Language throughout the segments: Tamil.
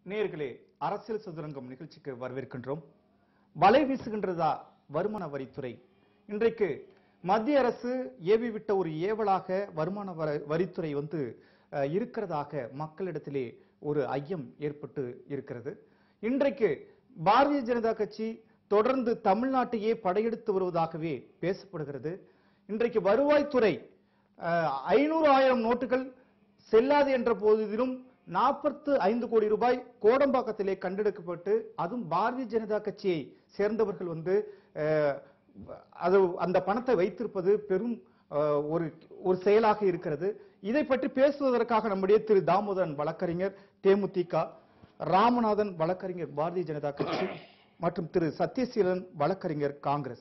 நேயர்களே அரசியல் சதுரங்கம் நிகழ்ச்சிக்கு வரவேற்கின்றோம் வலை வீசுகின்றதா வருமான வரித்துறை இன்றைக்கு மத்திய அரசு ஏவி விட்ட ஒரு ஏவலாக வருமான வர- வரித்துறை வந்து அஹ், இருக்கிறதாக மக்களிடத்திலே ஒரு ஐயம் ஏற்பட்டு இருக்கிறது இன்றைக்கு பாரதிய ஜனதா கட்சி தொடர்ந்து தமிழ்நாட்டையே படையெடுத்து வருவதாகவே பேசப்படுகிறது இன்றைக்கு வருவாய்த்துறை ஐநூறு ஆயிரம் நோட்டுகள் செல்லாது என்ற போதிலும் நாற்பத்து ஐந்து கோடி ரூபாய் கோடம்பாக்கத்திலே கண்டெடுக்கப்பட்டு அதுவும் பாரதிய ஜனதா கட்சியை சேர்ந்தவர்கள் வந்து அஹ், அது அந்த பணத்தை வைத்திருப்பது பெரும் அஹ், ஒரு ஒரு செயலாக இருக்கிறது இதை பற்றி பேசுவதற்காக நம்முடைய திரு தாமோதரன் வழக்கறிஞர் தேமுதிக ராமநாதன் வழக்கறிஞர் பாரதிய ஜனதா கட்சி மற்றும் திரு சத்யசீலன் வழக்கறிஞர் காங்கிரஸ்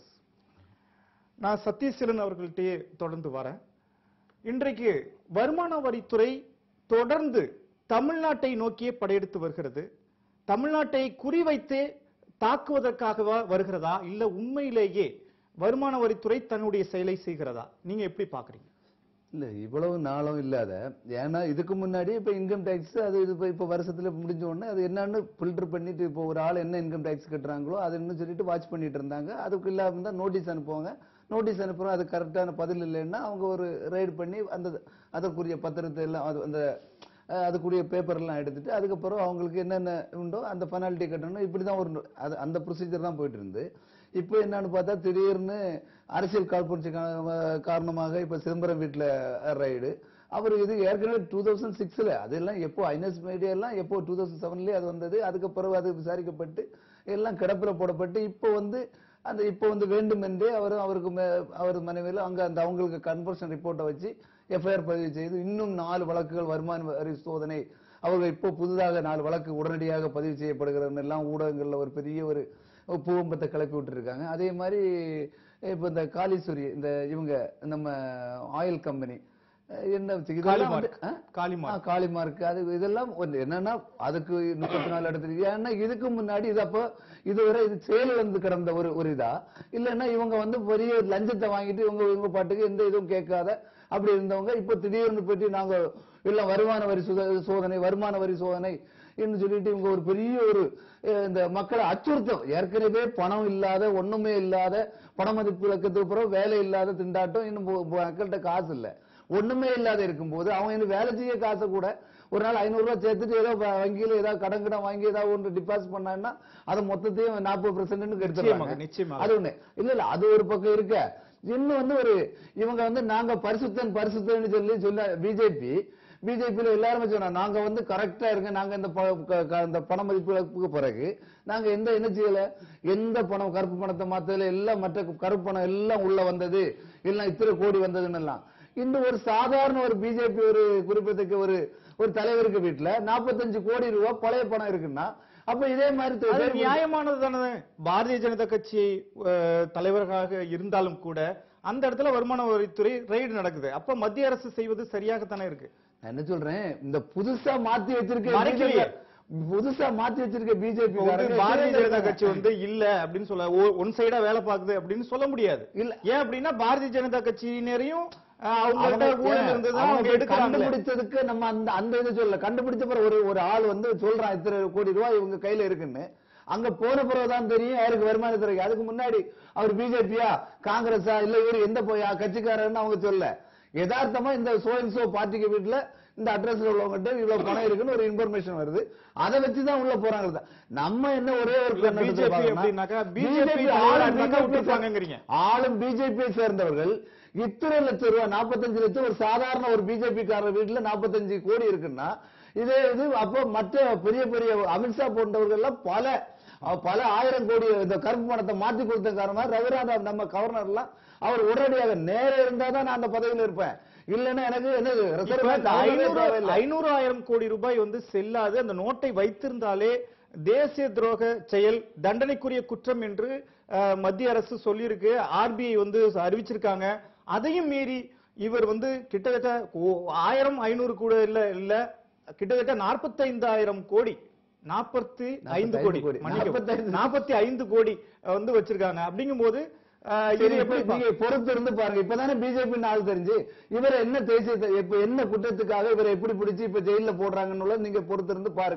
நான் சத்யசீலன் அவர்கள்ட்டயே தொடர்ந்து வரேன் இன்றைக்கு வருமான வரித்துறை தொடர்ந்து தமிழ்நாட்டை நோக்கியே படையெடுத்து வருகிறது தமிழ்நாட்டை குறிவைத்தே தாக்குவதற்காகவா வருகிறதா இல்ல உண்மையிலேயே வருமான வரித்துறை தன்னுடைய செயலை செய்கிறதா நீங்க எப்படி பாக்குறீங்க இல்ல இவ்வளவு நாளும் இல்லாத ஏன்னா இதுக்கு முன்னாடி இப்ப இன்கம் டேக்ஸ் அது இது இப்ப- இப்ப வருஷத்துல முடிஞ்ச உடனே அது என்னன்னு ஃபில்டர் பண்ணிட்டு இப்போ ஒரு ஆள் என்ன இன்கம் டேக்ஸ் கட்டுறாங்களோ அது என்ன சொல்லிட்டு வாட்ச் பண்ணிட்டு இருந்தாங்க அதுக்கு இல்லாம இருந்தா நோட்டீஸ் அனுப்புவாங்க நோட்டீஸ் அனுப்புறோம் அது கரெக்டான பதில் இல்லைன்னா அவங்க ஒரு ரைடு பண்ணி அந்த அதற்குரிய பத்திரத்தை எல்லாம் அது அந்த அஹ், அதுக்குரிய பேப்பர் எல்லாம் எடுத்துட்டு அதுக்கப்புறம் அவங்களுக்கு என்னென்ன உண்டோ அந்த பெனால்ட்டி கட்டணும் இப்படிதான் ஒரு நு- அது அந்த ப்ரொசீஜர் தான் போயிட்டு இருந்து இப்போ என்னன்னு பார்த்தா திடீர்னு அரசியல் காழ்ப்புணர்ச்சி கா- காரணமாக இப்ப சிதம்பரம் வீட்டுல ரைடு அவர் இது ஏற்கனவே டூ தௌசண்ட் சிக்ஸ்ல அதெல்லாம் எப்போ ஐனஸ் மீடியா எல்லாம் எப்போ டூ தௌசண்ட் செவன்லயே அது வந்தது அதுக்கப்புறம் அது விசாரிக்கப்பட்டு எல்லாம் கிடப்பில போடப்பட்டு இப்போ வந்து அந்த இப்போ வந்து வேண்டுமென்றே அவர் அவருக்கு மே- அவர் மனைவியில அங்க அந்த அவங்களுக்கு கன்வர்ஷன் ரிப்போர்ட்டை வச்சு எஃப்ஐஆர் பதிவு செய்து இன்னும் நாலு வழக்குகள் வருமான வரி சோதனை அவர்கள் இப்போ புதிதாக நாலு வழக்கு உடனடியாக பதிவு செய்யப்படுகிறது எல்லாம் ஊடகங்கள்ல ஒரு பெரிய ஒரு பூவம்பத்தை கிளப்பி விட்டுருக்காங்க அதே மாதிரி இப்போ இந்த காளீஸ்வரி இந்த இவங்க நம்ம ஆயில் கம்பெனி என்ன இதெல்லாம் வந்து காளிமார்க். ஆ? காளிமார்க். ஆ, காளிமார்க் அது இதெல்லாம் ஒண்ணு. என்னன்னா அதுக்கு முப்பத்தி நாலு எடுத்து ஏன்னா இதுக்கு முன்னாடி இது அப்போ இதுவரை இது செயல் வந்து கிடந்த ஒரு ஒரு இதா இல்லைன்னா இவங்க வந்து பெரிய லஞ்சத்தை வாங்கிட்டு இவங்க இவங்க பாட்டுக்கு எந்த இதுவும் கேட்காத அப்படி இருந்தவங்க இப்போ திடீர்னு போயிட்டு நாங்க எல்லாம் வருமான வரி சுத- சோதனை வருமான வரி சோதனை என்று சொல்லிட்டு இவங்க ஒரு பெரிய ஒரு அஹ், இந்த மக்களை அச்சுறுத்தம் ஏற்கனவே பணம் இல்லாத ஒண்ணுமே இல்லாத பண மதிப்பு இலக்கத்துக்கு அப்புறம் வேலை இல்லாத திண்டாட்டம் இன்னும் பொ- பொ- மக்கள்கிட்ட காசு இல்ல ஒண்ணுமே இல்லாத இருக்கும்போது அவங்க இன்னும் வேலை செய்ய காசை கூட ஒரு நாள் ஐநூறு ரூபாய் சேர்த்துட்டு ஏதோ வ- வங்கியில ஏதாவது கடன் கடன் வாங்கி ஏதாவது ஒன்று டிபாசிட் பண்ணாங்கன்னா அது மொத்தத்தையும் நாற்பது பெர்சென்ட் நிச்சயமாக, எடுத்துருவாங்க நிச்சயமாக. அது ஒண்ணு இல்ல இல்ல அது ஒரு பக்கம் இருக்க இன்னும் வந்து ஒரு இவங்க வந்து நாங்க பரிசுத்தன் பரிசுத்தன்னு சொல்லி சொல்ல பிஜேபி பிஜேபியில எல்லாருமே சொன்னாங்க நாங்க வந்து கரெக்டா இருங்க நாங்க இந்த ப- க- க- இந்த பண மதிப்பு இழப்புக்கு பிறகு நாங்க எந்த என்ன செய்யல எந்த பணம் கருப்பு பணத்தை மாத்தல எல்லாம் மற்ற கருப்பு பணம் எல்லாம் உள்ள வந்தது எல்லாம் இத்தனை கோடி வந்ததுன்னு எல்லாம் இன்னும் ஒரு சாதாரண ஒரு பிஜேபி ஒரு குறிப்பிடத்தக்க ஒரு ஒரு தலைவருக்கு வீட்டுல 45 கோடி ரூபாய் பழைய பணம் இருக்குன்னா அப்ப இதே மாதிரி அது தேர்தல் நியாயமானது தானே பாரதிய ஜனதா கட்சி அஹ், தலைவராக இருந்தாலும் கூட அந்த இடத்துல வருமான வரித்துறை ரெய்டு நடக்குது அப்ப மத்திய அரசு செய்வது சரியாகத்தானே இருக்கு நான் என்ன சொல்றேன் இந்த புதுசா மாத்தி வச்சிருக்க மறைக்கலையே. BJP புதுசா மாத்தி வச்சிருக்க பிஜேபி இப்ப வந்து பாரதிய ஜனதா கட்சி வந்து இல்ல அப்படின்னு சொல்ல ஒன் சைடா வேலை பாக்குது அப்படின்னு சொல்ல முடியாது இல்ல. ஏன் அப்படின்னா பாரதிய ஜனதா கட்சியினரையும் அஹ், அவங்கள்ட்ட அவங்க ஊழல் இருந்தது அவங்க அவங்க எடுக்கிறாங்க கண்டுபிடிச்சதுக்கு நம்ம அந்த அந்த இது சொல்ல கண்டுபிடிச்ச பிறகு ஒரு ஒரு ஆள் வந்து சொல்றான் இத்தனை கோடி ரூபாய் இவங்க கையில இருக்குன்னு அங்க போன பிறகுதான் தெரியும் யாருக்கு வருமானத்துறை அதுக்கு முன்னாடி அவர் பிஜேபியா காங்கிரஸா இல்ல இவரு எந்த போயா கட்சிக்காரன்னு அவங்க சொல்ல யதார்த்தமா இந்த சோ சோ பார்ட்டிக்கு வீட்டுல இந்த அட்ரஸ்ல உள்ளவங்ககிட்ட இவ்வளவு பணம் இருக்குன்னு ஒரு இன்ஃபர்மேஷன் வருது அதை வச்சுதான் உள்ள போறாங்க தான். நம்ம என்ன ஒரே ஒரு இல்ல, கண்ணோட்டத்துல BJP பார்க்கணும்னா, அப்படின்னாக்கா BJP BJP தலைவரா ஆளும் இருந்தாக்கா BJP விட்டுருப்பாங்கங்கிறீங்க. ஆளும் பிஜேபியை சேர்ந்தவர்கள் இத்தனை லட்சம் ரூபாய் நாற்பத்தஞ்சு லட்சம் ஒரு சாதாரண ஒரு பிஜேபி காரர் வீட்டுல நாற்பத்தஞ்சு கோடி இருக்குன்னா இதே இது அப்போ மற்ற பெரிய பெரிய அமித்ஷா போன்றவர்கள் எல்லாம் பல அஹ், பல ஆயிரம் கோடி இந்த கருப்பு பணத்தை மாத்தி கொடுத்த காரணமா ரகுராதா நம்ம கவர்னர் எல்லாம் அவர் உடனடியாக நேர இருந்தா தான் நான் அந்த பதவியில் இருப்பேன் இல்லைன்னா எனக்கு என்னது இப்ப ரிசர்வ் இந்த ஐநூறு ஐநூறு ஆயிரம் கோடி ரூபாய் வந்து செல்லாது அந்த நோட்டை வைத்திருந்தாலே தேசிய துரோக செயல் தண்டனைக்குரிய குற்றம் என்று அஹ், மத்திய அரசு சொல்லியிருக்கு ஆர்பிஐ வந்து அறிவிச்சிருக்காங்க அதையும் மீறி இவர் வந்து கிட்டத்தட்ட ஓ- ஆயிரம் ஐநூறு கூட இல்ல இல்ல கிட்டத்தட்ட நாற்பத்தைந்தாயிரம் கோடி நாற்பத்தி ஐந்து 45 கோடி கோடி. மன்னிக்கவும். 45 நாற்பத்தி ஐந்து கோடி அஹ், வந்து வச்சிருக்காங்க அப்படிங்கும்போது அஹ், இது சரி, எப்படி இப்ப நீங்க பொறுத்து இருந்து பாருங்க இப்பதானே பிஜேபி ஆள் தெரிஞ்சு இவரை என்ன தேசிய இப்ப என்ன குற்றத்துக்காக இவரை எப்படி பிடிச்சு இப்ப ஜெயில போடுறாங்கன்னு நீங்க பொறுத்து இருந்து பாருங்க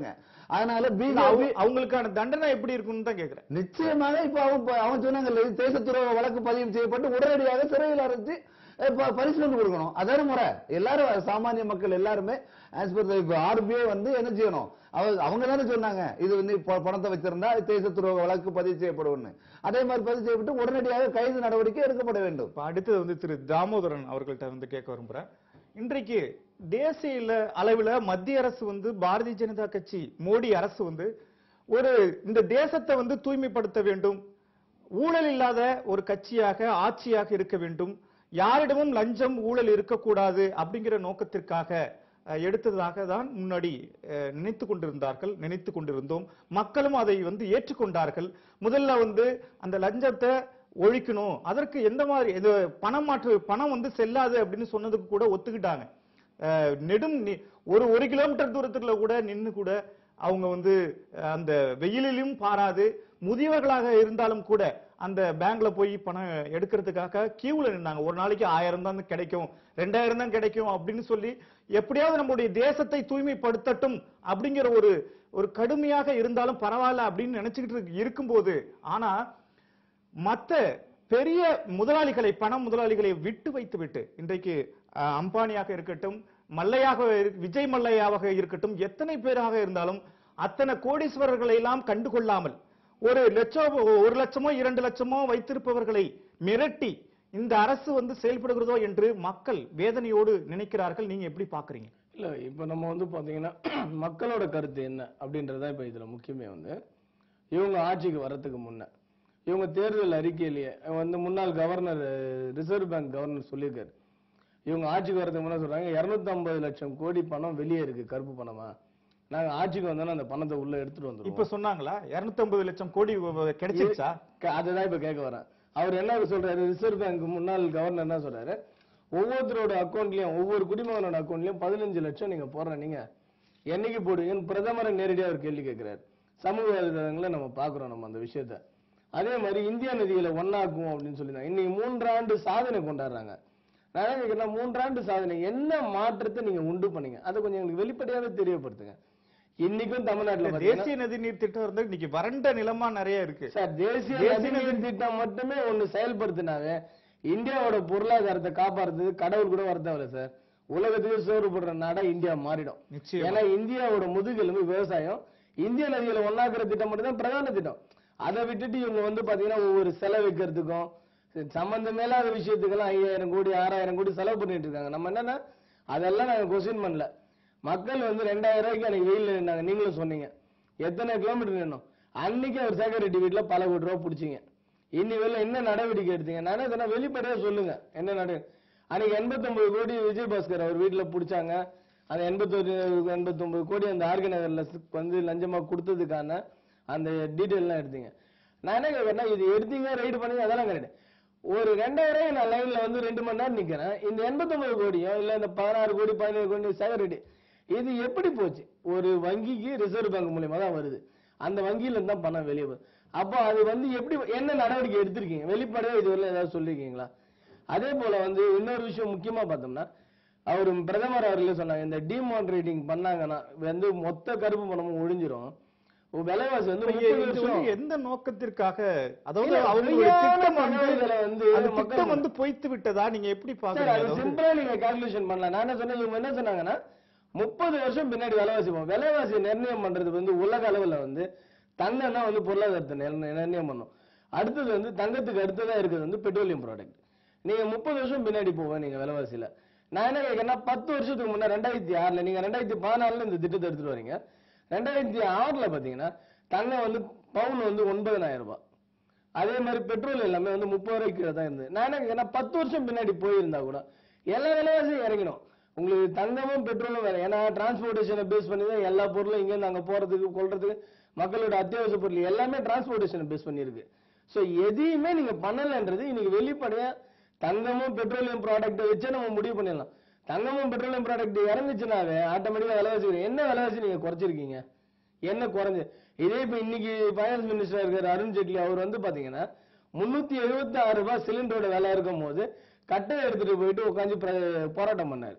அதனால இல்ல, பிஜேபி அவங்க- அவங்களுக்கான தண்டனை எப்படி இருக்கும்னு தான் கேக்குறேன் நிச்சயமாக இப்ப அவன் ப- அவன் சொன்னாங்கல்ல இது தேசத்துறவு வழக்கு பதிவு செய்யப்பட்டு உடனடியாக சிறையில் அடைச்சு அஹ், ப- பனிஷ்மெண்ட் கொடுக்கணும் அதான முறை எல்லாரும் சாமானிய மக்கள் எல்லாருமே ஆஸ் பர் இப்ப ஆர்பிஐ வந்து என்ன செய்யணும் அவ- அவங்க தானே சொன்னாங்க இது வந்து ப- பணத்தை வச்சிருந்தா தேசத்துறவு வழக்கு பதிவு செய்யப்படும்னு அதே மாதிரி பதிவு செய்யப்பட்டு உடனடியாக கைது நடவடிக்கை எடுக்கப்பட வேண்டும் இப்ப அடுத்தது வந்து திரு தாமோதரன் அவர்கள்ட்ட வந்து கேட்க விரும்புறேன் இன்றைக்கு தேசிய இல்ல- அளவுல மத்திய அரசு வந்து பாரதிய ஜனதா கட்சி மோடி அரசு வந்து ஒரு இந்த தேசத்தை வந்து தூய்மைப்படுத்த வேண்டும் ஊழல் இல்லாத ஒரு கட்சியாக ஆட்சியாக இருக்க வேண்டும் யாரிடமும் லஞ்சம் ஊழல் இருக்கக்கூடாது அப்படிங்கிற நோக்கத்திற்காக அஹ், எடுத்ததாக தான் முன்னாடி அஹ், நினைத்து கொண்டிருந்தார்கள் நினைத்து கொண்டிருந்தோம் மக்களும் அதை வந்து ஏற்றுக்கொண்டார்கள் முதல்ல வந்து அந்த லஞ்சத்தை ஒழிக்கணும் அதற்கு எந்த மாதிரி இது பணம் மாற்று பணம் வந்து செல்லாது அப்படின்னு சொன்னதுக்கு கூட ஒத்துக்கிட்டாங்க அஹ், நெடும் நி- ஒரு ஒரு கிலோமீட்டர் தூரத்துல கூட நின்னு கூட அவங்க வந்து அஹ், அந்த வெயிலிலும் பாராது முதியவர்களாக இருந்தாலும் கூட அந்த பேங்க்ல போய் பணம் எடுக்கிறதுக்காக கியூல நின்னாங்க ஒரு நாளைக்கு ஆயிரம் தான் கிடைக்கும் ரெண்டாயிரம் தான் கிடைக்கும் அப்படின்னு சொல்லி எப்படியாவது நம்முடைய தேசத்தை தூய்மைப்படுத்தட்டும் அப்படிங்கிற ஒரு ஒரு கடுமையாக இருந்தாலும் பரவாயில்ல அப்படின்னு நினைச்சுக்கிட்டு இருக்கு- இருக்கும்போது ஆனா மத்த பெரிய முதலாளிகளை பண முதலாளிகளை விட்டு வைத்து விட்டு இன்றைக்கு அஹ், அம்பானியாக இருக்கட்டும் மல்லையாக இரு- விஜய் மல்லையாவாக இருக்கட்டும் எத்தனை பேராக இருந்தாலும் அத்தனை கோடீஸ்வரர்களை எல்லாம் கண்டுகொள்ளாமல் ஒரு லட்சம் ஒரு லட்சமோ இரண்டு லட்சமோ வைத்திருப்பவர்களை மிரட்டி இந்த அரசு வந்து செயல்படுகிறதோ என்று மக்கள் வேதனையோடு நினைக்கிறார்கள் நீங்க எப்படி பாக்குறீங்க இல்ல இப்ப நம்ம வந்து பாத்தீங்கன்னா மக்களோட கருத்து என்ன அப்படின்றதுதான் இப்ப இதுல முக்கியமே வந்து இவங்க ஆட்சிக்கு வர்றதுக்கு முன்ன இவங்க தேர்தல் அறிக்கையிலேயே வந்து முன்னாள் கவர்னர் ரிசர்வ் பேங்க் கவர்னர் சொல்லியிருக்காரு இவங்க ஆட்சிக்கு வரதுக்கு முன்ன சொல்றாங்க 250 லட்சம் கோடி பணம் வெளியே இருக்கு கருப்பு பணமா நாங்க ஆட்சிக்கு வந்தோம்னா அந்த பணத்தை உள்ள எடுத்துட்டு வந்துருவோம் இப்ப சொன்னாங்களா 250 லட்சம் கோடி வ- வ- கிடைச்சிருச்சா க- அதுதான் இப்ப கேட்க வரேன் அவர் என்ன சொல்றாரு ரிசர்வ் பேங்க் முன்னாள் கவர்னர் என்ன சொல்றாரு ஒவ்வொருத்தரோட அக்கௌண்ட்லயும் ஒவ்வொரு குடிமகனோட அக்கௌண்ட்லயும் பதினஞ்சு லட்சம் நீங்க போடுற நீங்க என்னைக்கு போடுவீங்கன்னு பிரதமரை நேரடியா ஒரு கேள்வி கேட்கிறாரு சமூக வலைதளங்களை நம்ம பாக்குறோம் நம்ம அந்த விஷயத்த அதே மாதிரி இந்தியா நதிகளை ஒன்னாக்குவோம் அப்படின்னு சொல்லியிருந்தாங்க இன்னைக்கு மூன்றாண்டு சாதனை கொண்டாடுறாங்க நான் என்ன கேட்கிறேன் மூன்றாண்டு சாதனை என்ன மாற்றத்தை நீங்க உண்டு பண்ணீங்க அதை கொஞ்சம் எங்களுக்கு வெளிப்படையாவே தெரியப்படுத்துங்க இன்னைக்கும் தமிழ்நாட்டுல பாத்தீங்கன்னா தேசிய நதி நீர் திட்டம் வந்து இன்னைக்கு வறண்ட நிலமா நிறைய இருக்கு சார் தேசிய தேசிய நதிநீர் திட்டம் மட்டுமே ஒண்ணு செயல்படுத்தினாவே இந்தியாவோட பொருளாதாரத்தை காப்பாற்றுறது கடவுள் கூட வரத்தவர சார் உலகத்துக்கு சோறு போடுற நாடா இந்தியா மாறிடும் நிச்சயம் ஏன்னா இந்தியாவோட முதுகெலும்பு விவசாயம் இந்திய நதிகளை ஒன்னாக்குற திட்டம் மட்டும் தான் பிரதான திட்டம் அதை விட்டுட்டு இவங்க வந்து பாத்தீங்கன்னா ஒவ்வொரு செலவு வைக்கிறதுக்கும் சம்பந்தமே இல்லாத விஷயத்துக்கெல்லாம் ஐயாயிரம் கோடி ஆறாயிரம் கோடி செலவு பண்ணிட்டு இருக்காங்க நம்ம என்னன்னா அதெல்லாம் நாங்க கொஸ்டின் பண்ணல மக்கள் வந்து ரெண்டாயிரம் ரூபாய்க்கு அன்னைக்கு வெயில்ல நின்னாங்க நீங்களும் சொன்னீங்க எத்தனை கிலோமீட்டர் நின்னோம் அன்னைக்கு அவர் சேகர் ரெட்டி வீட்டுல பல கோடி ரூபா பிடிச்சிங்க இன்னி வெளில என்ன நடவடிக்கை எடுத்தீங்க நான் என்ன சொன்னேன் வெளிப்படையா சொல்லுங்க என்ன நட அன்னைக்கு 89 கோடி விஜய் பாஸ்கர் அவர் வீட்டுல பிடிச்சாங்க அந்த எண்பத்தொரு எண்பத்தொன்பது கோடி அந்த ஆர்கே நகர்ல சி- வந்து லஞ்சமா கொடுத்ததுக்கான அந்த டீட்டெயில் எல்லாம் எடுத்தீங்க நான் என்ன கேட்கறேன்னா இது எடுத்தீங்க ரைடு பண்ணீங்க அதெல்லாம் கிடையாது ஒரு ரெண்டாயிரம் நான் லைன்ல வந்து ரெண்டு மணி நேரம் நிக்கிறேன் இந்த 89 கோடியோ இல்ல இந்த பதினாறு கோடி பதினேழு கோடி சேகர் ரெட்டி இது எப்படி போச்சு ஒரு வங்கிக்கு ரிசர்வ் பேங்க் மூலியமா தான் வருது அந்த வங்கியில இருந்து தான் பணம் வெளியே போகுது அப்போ அது வந்து எப்படி என்ன நடவடிக்கை எடுத்திருக்கீங்க வெளிப்படையா இதுவரை ஏதாவது சொல்லிருக்கீங்களா அதே போல வந்து இன்னொரு விஷயம் முக்கியமா பார்த்தோம்னா அவர் பிரதமர் அவர்களே சொன்னாங்க இந்த டிமானிட்டரிங் பண்ணாங்கன்னா வந்து மொத்த கருப்பு பணமும் ஒழிஞ்சிரும் விலைவாசி வந்து இது முப்பது வந்து வருஷம் எந்த நோக்கத்திற்காக அதாவது இல்ல, அவங்களுடைய பொய்யான திட்டம் வந்து தகவல்களை வந்து அந்த மக்கள் திட்டம் வந்து பொய்த்து விட்டதா நீங்க எப்படி சார் பாக்குறீங்க அது அதாவது சிம்பிளா நீங்க கால்குலேஷன் பண்ணலாம் நான் என்ன சொன்னேன் இவங்க என்ன சொன்னாங்கன்னா முப்பது வருஷம் பின்னாடி விலைவாசி போகும் விலைவாசி நிர்ணயம் பண்றது வந்து உலக அளவுல வந்து தங்கம் தான் வந்து பொருளாதாரத்தை நிர்ணய- நிர்ணயம் பண்ணும் அடுத்தது வந்து தங்கத்துக்கு அடுத்ததா இருக்கிறது வந்து பெட்ரோலியம் ப்ராடக்ட் நீங்க முப்பது வருஷம் பின்னாடி போவேன் நீங்க விலைவாசியில நான் என்ன கேட்கறேன்னா பத்து வருஷத்துக்கு முன்னாடி ரெண்டாயிரத்தி ஆறுல நீங்க ரெண்டாயிரத்தி பதினாலுல இந்த திட்டத்தை எடுத்துட்டு வரீங்க ரெண்டாயிரத்தி ஆறுல பாத்தீங்கன்னா தங்கம் வந்து பவுன் வந்து ஒன்பதனாயிரம் ரூபாய் அதே மாதிரி பெட்ரோல் எல்லாமே வந்து முப்பது ரூபாய்க்கு கீழே தான் இருந்தது நான் என்ன கேட்கறேன் பத்து வருஷம் பின்னாடி போயிருந்தா கூட எல்லா விலைவாசியும் இறங்கிடும் உங்களுக்கு தங்கமும் பெட்ரோலும் வேற ஏன்னா டிரான்ஸ்போர்டேஷனை பேஸ் பண்ணி தான் எல்லா பொருளும் இங்க இருந்து அங்க போறதுக்கு கொள்றதுக்கு மக்களோட அத்தியாவசிய பொருள் எல்லாமே டிரான்ஸ்போர்டேஷனை பேஸ் பண்ணியிருக்கு ஸோ எதையுமே நீங்க பண்ணலன்றது இன்னைக்கு வெளிப்படையா தங்கமும் பெட்ரோலியம் ப்ராடக்ட்டை வச்சு நம்ம முடிவு பண்ணிடலாம் தங்கமும் பெட்ரோலியம் ப்ராடக்ட் இறங்குச்சுனாவே ஆட்டோமேட்டிக்கா விலைவாசி வரும். என்ன விலைவாசி நீங்க குறைச்சிருக்கீங்க என்ன குறைஞ்சு இதே இப்ப இன்னைக்கு ஃபைனான்ஸ் மினிஸ்டர் இருக்காரு அருண் ஜேட்லி அவர் வந்து பாத்தீங்கன்னா முன்னூத்தி எழுபத்தி ஆறு ரூபாய் சிலிண்டரோட விலை இருக்கும் போது கட்டை எடுத்துட்டு போயிட்டு உட்காந்து போராட்டம் பண்ணாரு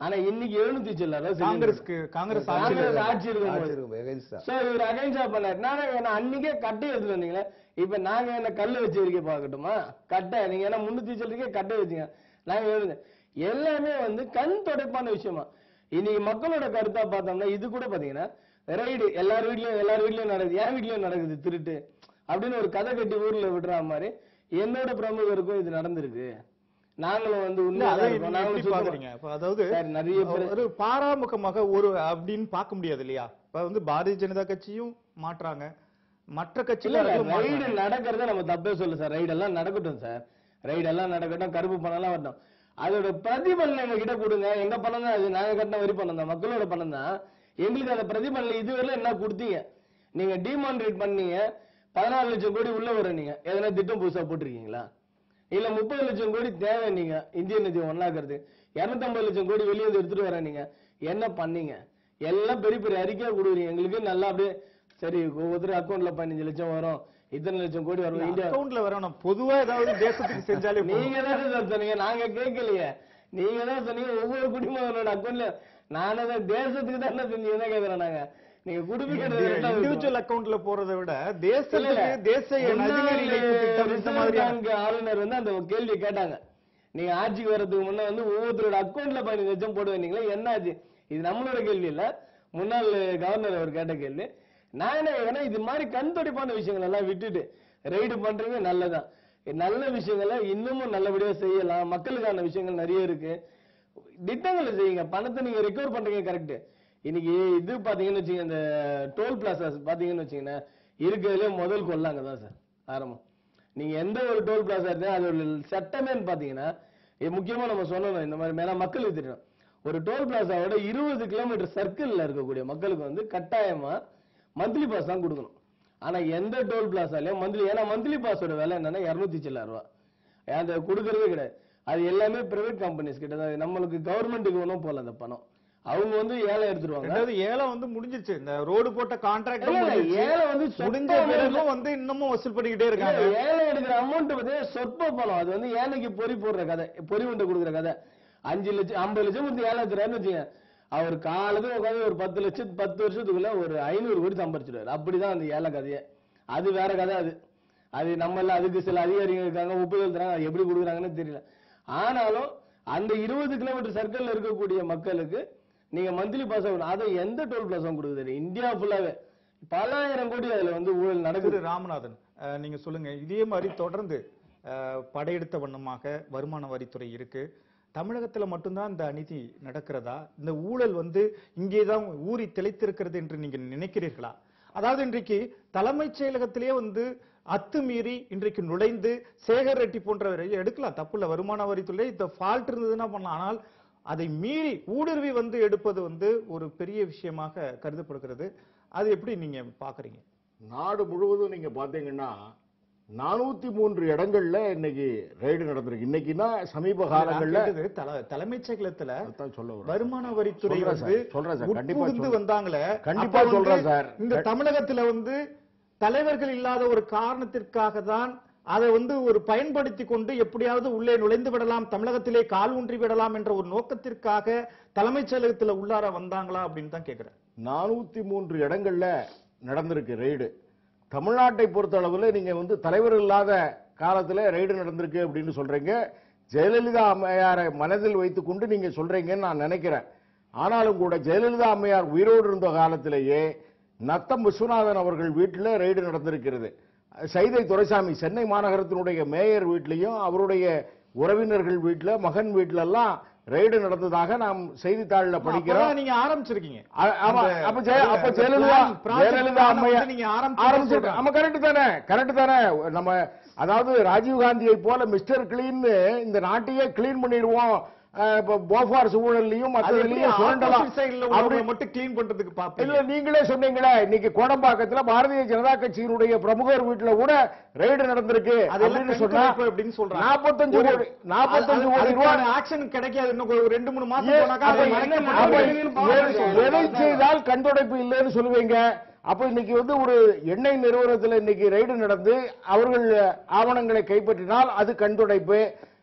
ஆனா இன்னைக்கு எழுநூத்தி சில்லற காங்கிரஸ்க்கு காங்கிரஸ் ஆட்சியில காங்கிரஸ் ஆட்சி இருக்கும் ஆட்சி இருக்கும், against ஆ. சோ இவர் அகைன்ஸ்டா பண்ணாரு நானே என்ன அன்னைக்கே கட்டை எடுத்துட்டு வந்தீங்களே இப்ப நாங்க என்ன கல்லு வச்சு இருக்க பாக்கட்டுமா கட்டை நீங்க என்ன முன்னூத்தி சொல்றீங்க கட்டை வச்சுங்க நாங்க எழுது எல்லாமே வந்து கண் துடைப்பான விஷயமா இன்னைக்கு மக்களோட கருத்தா பார்த்தோம்னா இது கூட பாத்தீங்கன்னா ரைடு எல்லார் வீட்லயும் எல்லார் வீட்லயும் நடக்குது என் வீட்லயும் நடக்குது திருட்டு அப்படின்னு ஒரு கதை கட்டி ஊர்ல விடுற மாதிரி என்னோட பிரமுகருக்கும் இது நடந்திருக்கு நாங்களும் வந்து இல்ல உண்மையா அதை இருக்கோம். நீங்க நாங்களும் எப்படி சுத்தமா- பாக்குறீங்க அப்ப அதாவது சார், நிறைய பேர் ஒரு பாராமுகமாக ஒரு அப்படின்னு பார்க்க முடியாது இல்லையா இப்ப வந்து பாரதிய ஜனதா கட்சியும் மாற்றாங்க மற்ற இல்ல கட்சிகளும் ரைடு மாற்றாங்க. நடக்கிறத நம்ம தப்பே சொல்ல சார் ரைடு எல்லாம் நடக்கட்டும் சார் ரைடு எல்லாம் நடக்கட்டும் கருப்பு பணம் எல்லாம் வரட்டும் அதோட பிரதிபலன் எங்க கிட்ட கொடுங்க எங்க பணம் தான் அது நாங்க கட்டின வரி பணம் தான் மக்களோட பணம் தான் எங்களுக்கு அந்த பிரதிபலன் இதுவரையில என்ன கொடுத்தீங்க நீங்க டிமானிட்டேட் பண்ணீங்க பதினாலு லட்சம் கோடி உள்ள வர நீங்க எதனா திட்டம் புதுசா போட்டிருக்கீங்களா இல்ல முப்பது லட்சம் கோடி தேவை நீங்க இந்திய நிதி ஒன்னாக்குறது இருநூத்தம்பது லட்சம் கோடி வெளியே வந்து எடுத்துட்டு வர நீங்க என்ன பண்ணீங்க எல்லாம் பெரிய பெரிய அறிக்கையா கொடுக்குறீங்க எங்களுக்கு நல்லா அப்படியே சரி ஒவ்வொருத்தர் அக்கௌண்ட்ல பதினஞ்சு லட்சம் வரும் இத்தனை லட்சம் கோடி வரும் இந்தியா அக்கவுண்ட்ல வரணும் பொதுவா ஏதாவது தேசத்துக்கு செஞ்சாலே போதும். நீங்க தான் சார் சொன்னீங்க நாங்க கேட்கலையே நீங்க தான் சொன்னீங்க ஒவ்வொரு குடிமகனோட அக்கௌண்ட்ல நானே தான் தேசத்துக்கு தான் செஞ்சீங்க கேக்குறோம் நாங்க நீங்க குடிமைக்கிறது ரெண்டாவது விஷயம். இண்டிவிஜுவல் அக்கவுண்ட்ல போறதை விட இல்ல, தேசத்துக்கு இல்ல. தேசிய நதிநீர் இணைப்பு திட்டம் இந்த ரிசர்வ் மாதிரியான பேங்க் ஆளுநர் வந்து அந்த கேள்வி கேட்டாங்க நீங்க ஆட்சிக்கு வர்றதுக்கு முன்ன வந்து ஒவ்வொருத்தரோட அக்கௌண்ட்ல பதினஞ்சு லட்சம் போடுவீங்களா என்ன ஆச்சு இது நம்மளோட கேள்வி இல்ல முன்னாள் கவர்னர் அவர் கேட்ட கேள்வி நான் என்ன கேக்குறேன் இது மாதிரி கண் துடைப்பான விஷயங்கள் எல்லாம் விட்டுட்டு ரைடு பண்றீங்க நல்லதான் நல்ல விஷயங்களை இன்னமும் நல்லபடியா செய்யலாம் மக்களுக்கான விஷயங்கள் நிறைய இருக்கு திட்டங்களை செய்யுங்க பணத்தை நீங்க ரெக்கவர் பண்றீங்க கரெக்ட் இன்னைக்கு இது பாத்தீங்கன்னு வச்சுங்க இந்த டோல் பிளாசாஸ் பாத்தீங்கன்னு வச்சீங்கன்னா இருக்கிறதுலே முதல் கொள்ளாங்க தான் சார் ஆரம்பம் நீங்க எந்த ஒரு டோல் பிளாசா இருந்தா அது ஒரு சட்டமேன்னு பாத்தீங்கன்னா இது முக்கியமா நம்ம சொல்லணும் இந்த மாதிரி மேல மக்களுக்கு தெரியும் ஒரு டோல் பிளாசாவோட இருபது கிலோமீட்டர் சர்க்கிள்ல இருக்கக்கூடிய மக்களுக்கு வந்து கட்டாயமா மந்த்லி பாஸ் தான் கொடுக்கணும் ஆனா எந்த டோல் பிளாசாலையும் மந்த்லி ஏன்னா மந்த்லி பாஸோட விலை என்னன்னா இருநூத்தி சில்லற ரூபா அந்த கொடுக்கறதே கிடையாது அது எல்லாமே பிரைவேட் கம்பெனிஸ் கிட்ட தான் நம்மளுக்கு கவர்மெண்ட்டுக்கு ஒன்றும் போல அந்த பணம் அவங்க வந்து ஏலம் எடுத்துருவாங்க ரெண்டாவது ஏலம் வந்து முடிஞ்சிருச்சு இந்த ரோடு போட்ட கான்ட்ராக்ட் இல்ல, இல்ல, ஏலம் வந்து முடிஞ்ச சொற்ப பிறகும் வந்து இன்னமும் வசூல் பண்ணிக்கிட்டே இருக்காங்க இல்ல, ஏலம் எடுக்கிற அமௌண்ட் வந்து சொற்ப பணம் அது வந்து ஏழைக்கு பொறி போடுற கதை பொறி உண்டை கொடுக்குற கதை அஞ்சு லட்சம் ஐம்பது லட்சம் கொடுத்து ஏலம் எடுத்துறாருன்னு வச்சுங்க அவர் காலத்துக்கு உட்காந்து ஒரு பத்து லட்சம் பத்து வருஷத்துக்குள்ள ஒரு ஐநூறு கோடி சம்பாரிச்சிடுவாரு அப்படிதான் அந்த ஏல கதையே அது வேற கதை அது அது நம்ம எல்லாம் அதுக்கு சில அதிகாரிகள் இருக்காங்க ஒப்புதல் தராங்க அது எப்படி கொடுக்குறாங்கன்னு தெரியல ஆனாலும் அந்த இருபது கிலோமீட்டர் சர்க்கிள்ல இருக்கக்கூடிய மக்களுக்கு நீங்க மந்த்லி பாஸ் ஆகணும் அதை எந்த டோல் பிளாஸும் கொடுக்குது இந்தியா ஃபுல்லாவே பல ஆயிரம் கோடி அதுல வந்து ஊழல் நடக்குது திரு ராமநாதன் அஹ், நீங்க சொல்லுங்க இதே மாதிரி தொடர்ந்து அஹ், படையெடுத்த வண்ணமாக வருமான வரித்துறை இருக்கு தமிழகத்துல மட்டும்தான் இந்த அநீதி நடக்கிறதா இந்த ஊழல் வந்து இங்கேதான் ஊறி திளைத்திருக்கிறது என்று நீங்க நினைக்கிறீர்களா அதாவது இன்றைக்கு தலைமைச் செயலகத்திலேயே வந்து அத்துமீறி இன்றைக்கு நுழைந்து சேகர் ரெட்டி போன்றவரை எடுக்கலாம் தப்புல வருமான வரித்துறை இந்த ஃபால்ட் இருந்ததுன்னா பண்ணலாம் ஆனால் அதை மீறி ஊடுருவி வந்து எடுப்பது வந்து ஒரு பெரிய விஷயமாக கருதப்படுகிறது அது எப்படி நீங்க பாக்குறீங்க நாடு முழுவதும் நீங்க பாத்தீங்கன்னா நானூத்தி மூன்று இடங்கள்ல இன்னைக்கு ரைடு நடந்திருக்கு இன்னைக்குன்னா சமீப காலங்கள்ல நான் கேட்டது தல- தலைமைச் செயலகத்துல அதான் சொல்ல வரேன். வருமான வரித்துறை சொல்றேன் வந்து சார், சொல்றேன் சார், கண்டிப்பா உட்புகுந்து சொல்றேன். வந்தாங்களே கண்டிப்பா அப்ப வந்து சொல்றேன் சார். இந்த தமிழகத்துல வந்து தலைவர்கள் இல்லாத ஒரு காரணத்திற்காக தான் அதை வந்து ஒரு பயன்படுத்தி கொண்டு எப்படியாவது உள்ளே நுழைந்து விடலாம் தமிழகத்திலே கால் ஊன்றி விடலாம் என்ற ஒரு நோக்கத்திற்காக தலைமைச் செயலகத்துல உள்ளார வந்தாங்களா அப்படின்னு தான் கேக்குறேன் நானூத்தி மூன்று இடங்கள்ல நடந்திருக்கு ரெய்டு தமிழ்நாட்டை பொறுத்த அளவுல நீங்க வந்து தலைவர் இல்லாத காலத்துல ரெய்டு நடந்திருக்கு அப்படின்னு சொல்றீங்க ஜெயலலிதா அம்மையாரை மனதில் வைத்துக்கொண்டு நீங்க சொல்றீங்கன்னு நான் நினைக்கிறேன் ஆனாலும் கூட ஜெயலலிதா அம்மையார் உயிரோடு இருந்த காலத்திலேயே நத்தம் விஸ்வநாதன் அவர்கள் வீட்டில் ரெய்டு நடந்திருக்கிறது சைதை துரைசாமி சென்னை மாநகரத்தினுடைய மேயர் வீட்லயும் அவருடைய உறவினர்கள் வீட்டில் மகன் வீட்ல எல்லாம் ரெய்டு நடந்ததாக நாம் செய்தித்தாளில் படிக்கிறோம் அப்பதான் நீங்க ஆரம்பிச்சிருக்கீங்க அ- ஆமா, அந்த- அப்ப ஜெய- அப்ப அந்த Jayalalithaa plan, project Jayalalithaa plan அம்மையார் வந்து நீங்க ஆரம்பிச்சு ஆரம்பிச்சிருக்க சொல்றேன். ஆமா கரெக்ட் தானே கரெக்ட் தானே நம்ம அதாவது ராஜீவ் காந்தியை போல மிஸ்டர் கிளீன் இந்த நாட்டையே கிளீன் பண்ணிடுவோம் அஹ், இப்ப போஃபார்ஸ் ஊழல்லையும் அது எப்படி மற்றதுலயும் சுரண்டலாம் opposite side ல அப்படி உள்ளவங்களை மட்டும் க்ளீன் பண்றதுக்கு இல்ல பாப்பீங்க நீங்களே சொன்னீங்களே இன்னைக்கு கோடம்பாக்கத்துல பாரதிய ஜனதா கட்சியினுடைய பிரமுகர் வீட்டுல கூட ரெய்டு நடந்திருக்கு அதெல்லாம் அப்படின்னு சொன்னா கண்காணிப்பு அப்படின்னு சொல்றாங்க. நாற்பத்தஞ்சு ஒரு- கோடி நாற்பத்தஞ்சு அது- கோடி அதுக்கான ரூபாய் action கிடைக்காது இன்னும் ஒரு ரெண்டு மூணு மாசம் ஏன் போனாக்கா அப்ப அதை என்ன மறைக்க அப்ப முடியாது. எதை- எதை செய்தால் கண்துடைப்பு இல்லைன்னு சொல்லுவீங்க அப்ப இன்னைக்கு வந்து ஒரு எண்ணெய் நிறுவனத்துல இன்னைக்கு ரைடு நடந்து அவர்கள் ஆவணங்களை கைப்பற்றினால் அது கண்துடைப்பு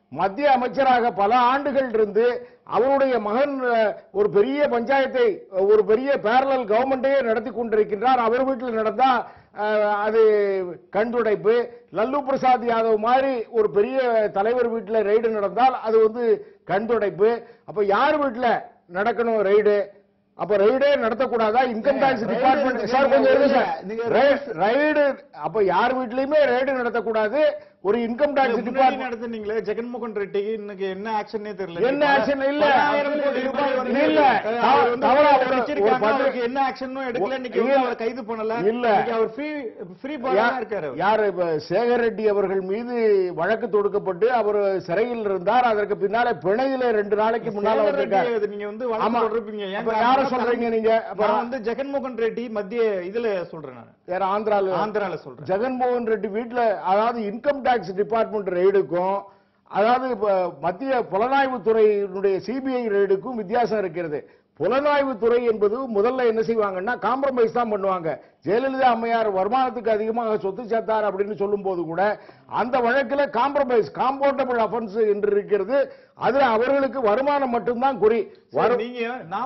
மத்திய அமைச்சராக பல ஆண்டுகள் இருந்து அவருடைய மகன் அஹ், ஒரு பெரிய பஞ்சாயத்தை அஹ், ஒரு பெரிய பேரலல் கவர்மெண்ட்டையே நடத்தி கொண்டிருக்கின்றார் அவர் வீட்டில் நடந்தா அஹ், அது கண்துடைப்பு லல்லு பிரசாத் யாதவ் மாதிரி ஒரு பெரிய தலைவர் வீட்டில் ரெய்டு நடந்தால் அது வந்து கண்துடைப்பு அப்ப யார் வீட்டில் நடக்கணும் ரெய்டு அப்ப ரெய்டே நடத்தக்கூடாதா இன்கம் டாக்ஸ் Raid டிபார்ட்மெண்ட் நீங்க சார் கொஞ்சம் இருங்க நீங்க சார் ரைடு அப்ப யார் வீட்லயுமே ரெய்டு நடத்தக்கூடாது ஒரு இன்கம் டாக்ஸ் முன்னாடி டிபார்ட்மெண்ட் நடத்துனீங்களே ஜெகன்மோகன் ரெட்டிக்கு இன்னைக்கு என்ன ஆக்ஷனே தெரியல என்ன action இல்ல? பலாயிரம் கோடி ரூபாய் வந்து இல்ல. அவர் வந்து தவறா ஒரு- வச்சிருக்காங்க. ஒரு பத்து- அவருக்கு என்ன ஆக்ஷனும் எடுக்கல இன்னைக்கு இல்ல. வந்து அவரை கைது பண்ணல இல்ல. இன்னைக்கு அவர் ஃப்ரீ ஃப்ரீ பாலா இருக்காரு அவர். யாரு இப்ப சேகர் ரெட்டி அவர்கள் மீது வழக்கு தொடுக்கப்பட்டு அவர் சிறையில் இருந்தார் அதற்கு பின்னால பிணையில ரெண்டு நாளைக்கு முன்னால சேகர் வந்திருக்காரு ரெட்டி, நீங்க வந்து ஆமா. வழக்கு தொடர்பீங்க ஏன் அப்ப யார சொல்றீங்க நீங்க அப்ப நான் வந்து ஜெகன்மோகன் ரெட்டி மத்திய இதுல சொல்றேன் நான் வேற ஆந்திரால ஆந்திரால சொல்றேன் ஜெகன்மோகன் ரெட்டி வீட்ல அதாவது இன்கம் டாக்ஸ் டிபார்ட்மெண்ட் ரெய்டுக்கும் அதாவது இப்ப மத்திய புலனாய்வு துறையினுடைய சிபிஐ ரெய்டுக்கும் வித்தியாசம் இருக்கிறது புலனாய்வு துறை என்பது முதல்ல என்ன செய்வாங்கன்னா காம்ப்ரமைஸ் தான் பண்ணுவாங்க ஜெயலலிதா அம்மையார் வருமானத்துக்கு அதிகமாக சொத்து சேர்த்தார் அப்படின்னு சொல்லும் போது கூட அந்த வழக்குல காம்ப்ரமைஸ் காம்பவுண்டபிள் அஃபென்ஸ் என்று இருக்கிறது அதுல அவர்களுக்கு வருமானம் மட்டும்தான் குறி சரி, வரும் நீங்க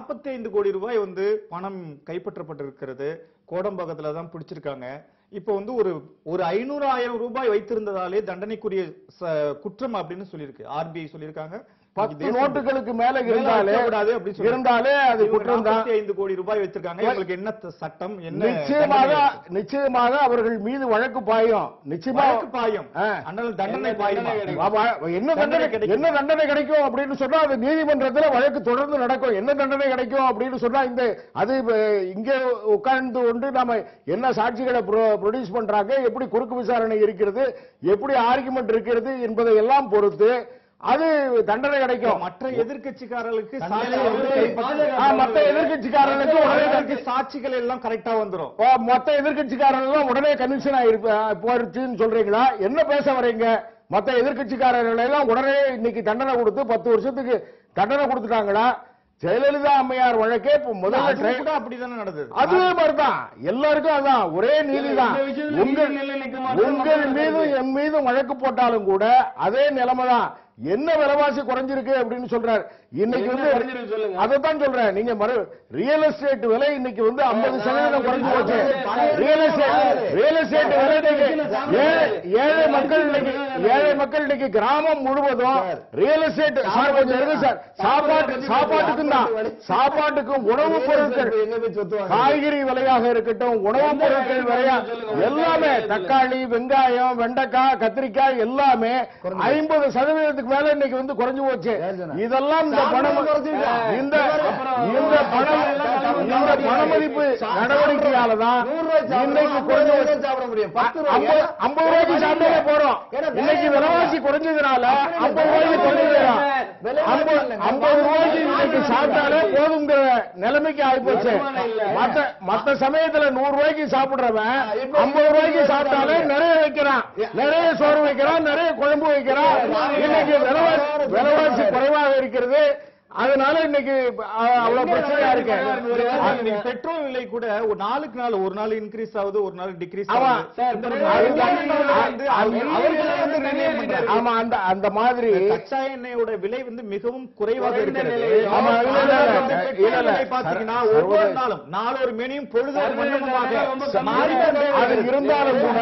45 கோடி ரூபாய் வந்து பணம் கைப்பற்றப்பட்டிருக்கிறது கோடம்பாக்கத்துல தான் பிடிச்சிருக்காங்க இப்போ வந்து ஒரு ஒரு ஐநூறு ஆயிரம் ரூபாய் வைத்திருந்ததாலே தண்டனைக்குரிய ச- குற்றம் அப்படின்னு சொல்லியிருக்கு ஆர்பிஐ சொல்லியிருக்காங்க பத்து தேசம் நோட்டுகளுக்கு மேல மேல இருந்தாலே வைக்கக்கூடாது அப்படின்னு சொல்றாங்க. இருந்தாலே அது இவங்க குற்றம் தான் 45 கோடி ரூபாய் வச்சிருக்காங்க இவங்களுக்கு என்ன த- சட்டம் என்ன நிச்சயமாக தண்டனை இருக்கு? நிச்சயமாக அவர்கள் மீது வழக்கு பாயும் நிச்சயமா வழக்கு பாயம் ஆ. ஆனால் தண்டனை என்ன பாயுமா தண்டனை கிடைக்கும்? ஆமா, என்ன தண்டனை தண்டனை கிடைக்கும். என்ன தண்டனை கிடைக்கும் அப்படின்னு சொன்னா அது நீதிமன்றத்துல வழக்கு தொடர்ந்து நடக்கும் என்ன தண்டனை கிடைக்கும் அப்படின்னு சொன்னா இந்த அது இப்ப இங்க உட்கார்ந்து கொண்டு நாம என்ன சாட்சிகளை ப்ரொடியூஸ் பண்றாங்க எப்படி குறுக்கு விசாரணை இருக்கிறது எப்படி ஆர்குமெண்ட் இருக்கிறது என்பதை எல்லாம் பொறுத்து அது தண்டனை கிடைக்கும் மற்ற எதிர்க்கட்சிக்காரர்களுக்கு தண்டனை சாட்சிகள் வந்து வந்து கைப்பற்ற- ஆ, மத்த எதிர்கட்சிக்காரர்களுக்கு உடனே அவர்களுக்கு சாட்சிகள் எல்லாம் கரெக்டா வந்துரும் ஓ, மொத்த எதிர்கட்சிக்காரர்கள் உடனே கன்விக்ஷன் ஆயிருப்ப போயிருச்சுன்னு சொல்றீங்களா என்ன பேச வரீங்க மத்த எதிர்கட்சிக்காரர்கள் எல்லாம் உடனே இன்னைக்கு தண்டனை கொடுத்து பத்து வருஷத்துக்கு தண்டனை கொடுத்துட்டாங்களா ஜெயலலிதா அம்மையார் வழக்கே இப்ப முதல்ல அது try- கூட அப்படிதானே நடந்தது அதே மாதிரிதான் எல்லாருக்கும் அதான் ஒரே நீதிதான் இந்த விஷயத்துல உங்கள் நீதி நிலை நிற்க மாட்டோம், உங்கள் மக்கள் மீதும் என் மீதும் வழக்கு போட்டாலும் கூட அதே நிலைமை தான் என்ன விலைவாசி குறைஞ்சிருக்கு அப்படின்னு சொல்றாரு இன்னைக்கு என்ன வந்து குறைஞ்சிருக்கு சொல்லுங்க. அதைத்தான் சொல்றேன் நீங்க மறு ரியல் எஸ்டேட் விலை இன்னைக்கு வந்து 50% சதவீதம் குறைஞ்சு போச்சு ரியல் எஸ்டேட் ரியல் எஸ்டேட் விலை இன்னைக்கு ஏழை- ஏழை மக்கள் இன்னைக்கு ஏழை மக்கள் இன்னைக்கு கிராமம் முழுவதும் ரியல் எஸ்டேட் சார் கொஞ்சம் இருக்கு சார் சாப்பாட்டு சாப்பாட்டுக்கும் தான் சாப்பாட்டுக்கும் உணவுப் பொருட்கள் எங்க போய் சொத்து வாங்க காய்கறி விலையாக இருக்கட்டும் உணவுப் பொருட்கள் விலையா எல்லாமே தக்காளி வெங்காயம் வெண்டைக்காய் கத்திரிக்காய் எல்லாமே ஐம்பது சதவீதத்துக்கு மேல இன்னைக்கு வந்து குறைஞ்சு போச்சு ஏன் சொன்னா? இதெல்லாம் இந்த பணம் இந்த இந்த பணம் இந்த பணமதிப்பு நடவடிக்கையால தான் நூறு ரூபாய் சாப்பிடுறோம், இன்னைக்கு ஐம்பது குறைஞ்சு ரூபாய் தான் சாப்பிட முடியும் பத்து ரூபாய் ஐம்பது ஐம்பது ரூபாய்க்கு சாப்பிட்டே போறோம் ஏன்னா இன்னைக்கு வேலை விலைவாசி குறைஞ்சதுனால ஐம்பது ரூபாய்க்கு குறைஞ்சதுனா ஐம்பது ஐம்பது ரூபாய்க்கு இன்னைக்கு சாப்பிட்டாலே போதுங்கிற நிலைமைக்கு ஆயிப்போச்சு வருமானம் இல்ல. மத்த மத்த சமயத்துல நூறு ரூபாய்க்கு சாப்பிடுறவன் ஐம்பது ரூபாய்க்கு சாப்பிட்டாலே நிறைய வைக்கிறான் நிறைய சோறு வைக்கிறான் நிறைய குழம்பு வைக்கிறான் இன்னைக்கு விலைவாசி விலைவாசி குறைவாக இருக்கிறது அதனால இன்னைக்கு அஹ், அவ்வளவு பிரச்சனையா இருக்கு இன்னைக்கு பெட்ரோல் விலை கூட ஒரு நாளுக்கு நாள் ஒரு நாள் இன்க்ரீஸ் ஆகுது ஒரு நாள் டிக்ரீஸ் ஆமா. ஆகுது சார், இந்த இப்ப மாதிரி அதுதான் அவர்களே வந்து அது- அவர்களே வந்து நிர்ணயம் பண்றாங்க. ஆமா அந்த அந்த மாதிரி கச்சா எண்ணெயோட விலை வந்து மிகவும் குறைவாக குறைந்த இருக்கிறது நிலையில். ஆமா, இல்ல, இல்ல, இல்ல. அந்த இல்ல, பெட்ரோல் இல்ல. விலை பாத்தீங்கன்னா சர்வ- ஒவ்வொரு நாளும் நாளொரு மெனியும் பொழுதொரு சர்வதேச மண்டலமாக விலை ரொம்ப கம்மி. மாறி கொண்டே அது வருகிறது. இருந்தாலும் கூட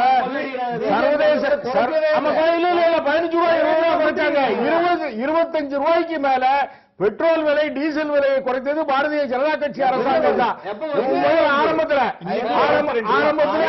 சர்வதேச சர்- ஆமா, இல்ல, இல்ல, இல்ல, பதினஞ்சு ரூபாய் இருபது ரூபாய் குறைச்சாங்க இருபது இருபத்தஞ்சு ரூபாய்க்கு மேல பெட்ரோல் விலை டீசல் விலையை குறைத்தது பாரதிய ஜனதா கட்சி அரசாங்கம் தான் எப்ப முதல்ல ஆரம்பத்துல ஆரம்ப- ஆரம்பத்துல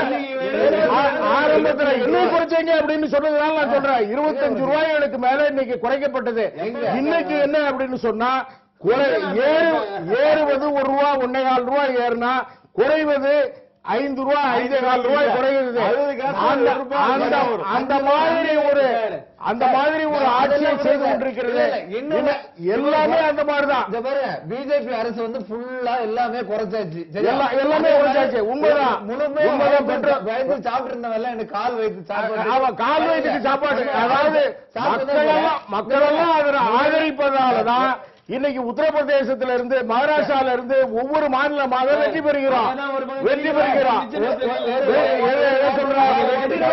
ஆ- ஆரம்பத்துல என்ன குறைச்சீங்க அப்படின்னு சொன்னதுனால நான் சொல்றேன் இருபத்தஞ்சு ரூபாய்களுக்கு மேல இன்னைக்கு குறைக்கப்பட்டது இன்னைக்கு என்ன அப்படின்னு சொன்னா குறை ஏறு ஏறுவது ஒரு ரூபா ஒன்னே கால் ரூபாய் ஏறுனா குறைவது ஐந்து ரூபாய் ஐந்தே கால் ரூபாய் குறைகிறது அறுபது காசு அந்த ஒரு ரூபாய் அந்த வரும். அந்த மாதிரி ஒரு அந்த மாதிரி ஒரு ஆட்சியை செய்து கொண்டிருக்கிறது இல்ல, இல்ல, இன்னொன்னு- இன்னும் எல்லாமே அந்த மாதிரிதான் இந்த பாரு பிஜேபி அரசு வந்து ஃபுல்லா எல்லாமே குறைச்சாச்சு சரியா? எல்லா- எல்லாமே குறைச்சாச்சு. உண்மைதான். முழுமையா உண்மைதான். பெட்ரோல் பயந்து சாப்பிட்டு இருந்தவெல்லாம் எனக்கு கால் வைத்து சாப்பாடு அவன் கால் வயிற்றுக்கு சாப்பாடு அதாவது சாப்பிட்டதே மக்கள் இல்ல. எல்லாம் மக்கள் எல்லாம் அதை ஆதரிப்பதாலதான் இன்னைக்கு உத்தரப்பிரதேசத்துல இருந்து மகாராஷ்டிரால இருந்து ஒவ்வொரு மாநிலமாக வெற்றி பெறுகிறோம் அதான் ஒரு பக்கம் வெற்றி பெறுகிறோம் நிச்சயம் வே- வே- எதை- எதை சொல்றாங்க? வெற்றி பெறுகிறோம்.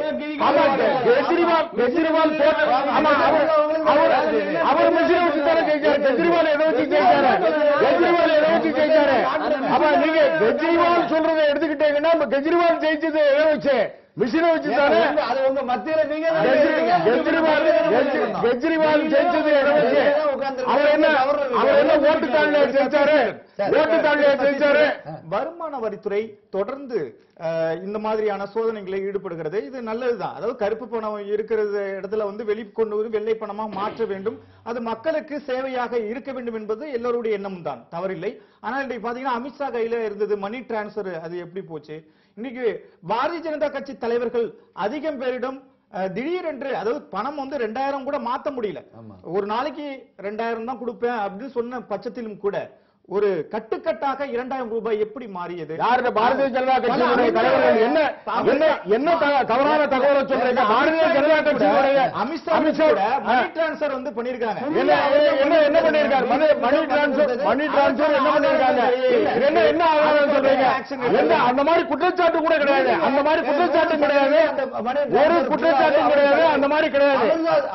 ஆமா, கெஜ்ரிவால் கெஜ்ரிவால் போட்ட- ஆமா, அவர் அவர் அவர் மிஷினை வச்சு தானே ஜெயிச்சாரு கெஜ்ரிவால் எதை வச்சு ஜெயிச்சாரு கெஜ்ரிவால் எதை வச்சு ஜெயிச்சாரு ஆமா நீங்க கெஜ்ரிவால் சொல்றதை எடுத்துக்கிட்டீங்கன்னா இப்ப கெஜ்ரிவால் ஜெயிச்சது எதை வச்சு மிஷினை வச்சு தானே அது உங்க மத்தியில நீங்க தான் கெஜ்ரி- இருக்கீங்க. கெஜ்ரிவால் கெஜ்ரி- கெஜ்ரிவால் ஜெயிச்சது எதை வச்சு அவர் என்ன அவர் என்ன ஓட்டு தாழ்ல ஜெயிச்சாரு ஓட்டு தாழ்ல ஜெயிச்சாரு வருமான வரித்துறை தொடர்ந்து அஹ், இந்த மாதிரியான சோதனைகளை ஈடுபடுகிறது இது நல்லதுதான் அதாவது கருப்பு பணம் இருக்கிறது இடத்துல வந்து வெளிக்கொண்டு வந்து வெள்ளை பணமா மாற்ற வேண்டும் அது மக்களுக்கு சேவையாக இருக்க வேண்டும் என்பது எல்லோருடைய எண்ணம் தான் தவறில்லை ஆனால் இன்றைக்கு பாத்தீங்கன்னா அமித்ஷா கையில இருந்தது மணி டிரான்ஸ்பர் அது எப்படி போச்சு இன்னைக்கு பாரதிய ஜனதா கட்சி தலைவர்கள் அதிகம் பேரிடம் அஹ், திடீரென்று அதாவது பணம் வந்து ரெண்டாயிரம் கூட மாத்த முடியல ஒரு நாளைக்கு ரெண்டாயிரம் தான் கொடுப்பேன் அப்படின்னு சொன்ன பட்சத்திலும் கூட ஒரு கட்டுக்கட்டாக இரண்டாயிரம் ரூபாய் எப்படி மாறியது யாருடைய பாரதிய ஜனதா கட்சியினுடைய தலைவர்கள் என்ன என்ன என்ன த- தவறான தகவலை சொல்றீங்க பாரதிய ஜனதா கட்சியினுடைய அமித்ஷா அமித்ஷா கூட மணி டிரான்ஸ்பர் வந்து பண்ணிருக்காங்க என்ன என்ன என்ன பண்ணிருக்காரு மணி மணி டிரான்ஸ்பர் மணி டிரான்ஸ்பர் என்ன பண்ணிருக்காங்க என்ன என்ன ஆதாரம் சொல்றீங்க என்ன அந்த மாதிரி குற்றச்சாட்டு கூட கிடையாது அந்த மாதிரி குற்றச்சாட்டு கிடையாது ஒரு குற்றச்சாட்டும் கிடையாது அந்த மாதிரி கிடையாது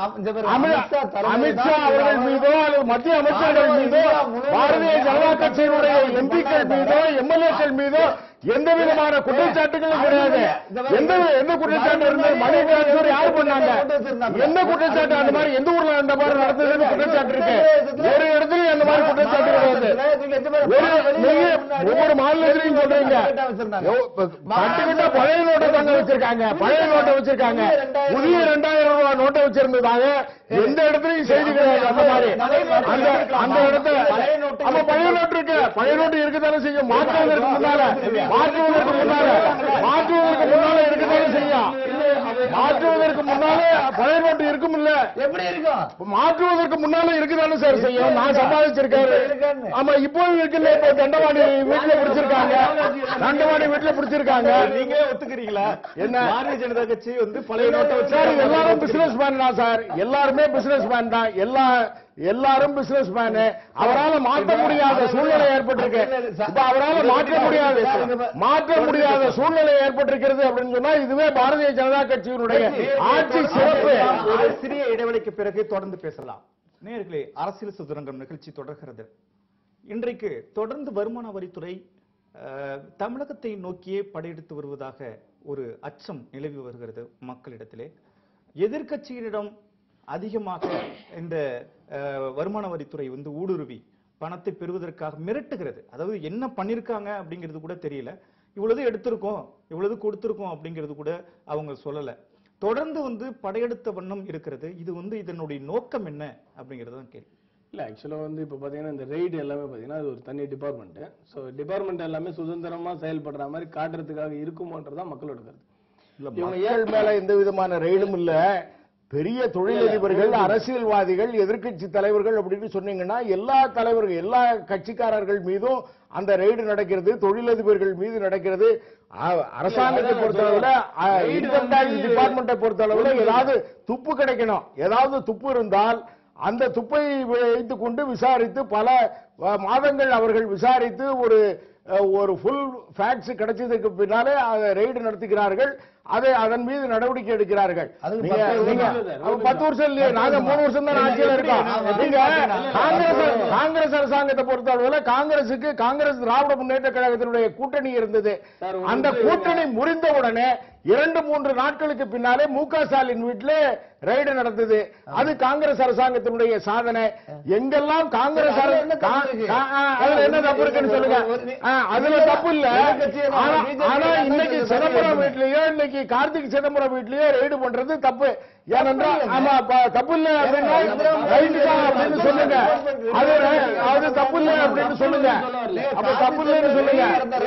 அமி- அமித்ஷா அவர்கள் மீதோ அல்லது மத்திய அமைச்சர்கள் மீதோ பாரதிய ஜனதா கட்சியினுடைய எம்பிக்கள் மீதோ எம்எல்ஏக்கள் மீதோ எந்த விதமான குற்றச்சாட்டுகளும் கிடையாது எந்த எந்த குற்றச்சாட்டு இருந்தது மணி டிரான்ஸ்பர் யார் பண்ணாங்க என்ன குற்றச்சாட்டு அந்த மாதிரி எந்த ஊர்ல அந்த மாதிரி நடந்ததுன்னு குற்றச்சாட்டு இருக்கு ஒரு இடத்துலயும் அந்த மாதிரி குற்றச்சாட்டு கிடையாது ஒரு நீங்க ஒவ்வொரு மாநிலத்திலையும் சொல்றீங்க எவ்- இப்ப கட்டுக்கிட்ட பழைய நோட்டை தாங்க வச்சிருக்காங்க பழைய நோட்டை வச்சிருக்காங்க புதிய ரெண்டாயிரம் ரூபாய் நோட்டை வச்சிருந்ததாக எந்த இடத்துலயும் செய்தி கிடையாது அந்த மாதிரி அந்த அந்த இடத்துல ஆமா பழைய நோட்டு இருக்கு பழைய நோட்டு இருக்குதானே செய்யும் மாற்றுவதற்கு முன்னால மாற்றுவதற்கு முன்னால மாற்றுவதற்கு முன்னால இருக்குதானே செய்யும் மாற்றுவதற்கு முன்னால பழைய நோட்டு இருக்கும் இல்ல எப்படி இருக்கும் மாற்றுவதற்கு முன்னால இருக்குதானே சார் செய்யும் நான் சம்பாதிச்சிருக்காரு ஆமா இப்போ இருக்குல்ல இப்போ தண்டவாணி வீட்டுல பிடிச்சிருக்காங்க தண்டவாணி வீட்டுல பிடிச்சிருக்காங்க நீங்க ஒத்துக்கிறீங்களா என்ன? பாரதிய ஜனதா கட்சி வந்து பழைய நோட்டை வச்சு சார் எல்லாரும் பிசினஸ் மேன் தான் சார் எல்லாருமே பிசினஸ் மேன் தான் எல்லா எல்லாரும் பிசினஸ் மேன் அவரால மாற்ற முடியாத சூழ்நிலை ஏற்பட்டிருக்கு இப்ப அவரால மாற்ற முடியாது மாற்ற முடியாத சூழ்நிலை ஏற்பட்டிருக்கிறது அப்படின்னு சொன்னா இதுவே பாரதிய ஜனதா கட்சியினுடைய ஆட்சி சிறப்பு ஒரு சிறிய இடைவெளிக்கு பிறகு தொடர்ந்து பேசலாம் நேர்களே அரசியல் சுதந்திரம் நிகழ்ச்சி தொடர்கிறது இன்றைக்கு தொடர்ந்து வருமான வரித்துறை அஹ், தமிழகத்தை நோக்கியே படையெடுத்து வருவதாக ஒரு அச்சம் நிலவி வருகிறது மக்களிடத்திலே எதிர்க்கட்சியினிடம் அதிகமாக இந்த அஹ், வருமான வரித்துறை வந்து ஊடுருவி பணத்தை பெறுவதற்காக மிரட்டுகிறது அதாவது என்ன பண்ணிருக்காங்க அப்படிங்கிறது கூட தெரியல இவ்வளவு எடுத்திருக்கோம் இவ்வளவு கொடுத்திருக்கோம் அப்படிங்கிறது கூட அவங்க சொல்லல தொடர்ந்து வந்து படையெடுத்த வண்ணம் இருக்கிறது இது வந்து இதனுடைய நோக்கம் என்ன அப்படிங்கிறது தான் கேள்வி இல்ல ஆக்சுவலா வந்து இப்ப பாத்தீங்கன்னா இந்த ரெய்டு எல்லாமே பாத்தீங்கன்னா அது ஒரு தனி டிபார்ட்மெண்ட் சோ டிபார்ட்மெண்ட் எல்லாமே சுதந்திரமா செயல்படுற மாதிரி காட்டுறதுக்காக இருக்குமோன்றதான் மக்களோட கருத்து இவங்க ஏழு மேல எந்த விதமான ரெய்டும் இல்ல பெரிய தொழிலதிபர்கள் அரசியல்வாதிகள் எதிர்க்கட்சி தலைவர்கள் அப்படின்னு சொன்னீங்கன்னா எல்லா தலைவர்கள் எல்லா கட்சிக்காரர்கள் மீதும் அந்த ரெய்டு நடக்கிறது தொழிலதிபர்கள் மீது நடக்கிறது அ- அரசாங்கத்தை பொறுத்தளவுல இன்கம் டாக்ஸ் டிபார்ட்மெண்ட்டை பொறுத்தளவுல ஏதாவது துப்பு கிடைக்கணும் ஏதாவது துப்பு இருந்தால் அந்த துப்பை வைத்துக் கொண்டு விசாரித்து பல அஹ், மாதங்கள் அவர்கள் விசாரித்து ஒரு அஹ், ஒரு ஃபுல் ஃபேக்ட்ஸ் கிடைச்சதுக்கு பின்னாலே அதை ரெய்டு நடத்துகிறார்கள் அதை அதன் மீது நடவடிக்கை எடுக்கிறார்கள் அதுக்கு நீங்க- பத்து வருஷம் நீங்க- தான் சார். அப்ப பத்து வருஷம் இல்லையே நாங்க மூணு வருஷம் தான் ஆட்சியில இருக்கோம் நீங்க காங்கிரஸ் காங்கிரஸ் அரசாங்கத்தை பொறுத்தளவுல காங்கிரசுக்கு காங்கிரஸ் திராவிட முன்னேற்ற கழகத்தினுடைய கூட்டணி இருந்தது சார், ஒரு அந்த நிமிஷம் கூட்டணி முறிந்த உடனே இரண்டு மூன்று நாட்களுக்கு பின்னாலே மு க ஸ்டாலின் வீட்டிலே ரெய்டு நடந்தது அது காங்கிரஸ் அரசாங்கத்தினுடைய சாதனை எங்கெல்லாம் காங்கிரஸ் அதுல அரசு- என்ன தப்பு கா- இருக்கு? கா- ஆ, அதுல என்ன தப்பு இருக்குன்னு சொல்லுங்க ஆ, அதுல தப்பு இல்ல எதிர்க்கட்சியை நம்ம ஆனா BJP ஆனா தான் இன்னைக்கு சொல்றது சிதம்பரம் சரி. வீட்லயோ இன்னைக்கு கார்த்திக் சிதம்பரம் வீட்லயோ ரெய்டு பண்றது தப்பு ஏனென்றால் ஆமா ப- தப்பு இல்ல அப்படின்னா ரைட்டு தான் அப்படின்னு சொல்லுங்க அது அது தப்பு இல்ல அப்படின்னு சொல்லுங்க அப்ப தப்பு இல்லைன்னு சொல்லுங்க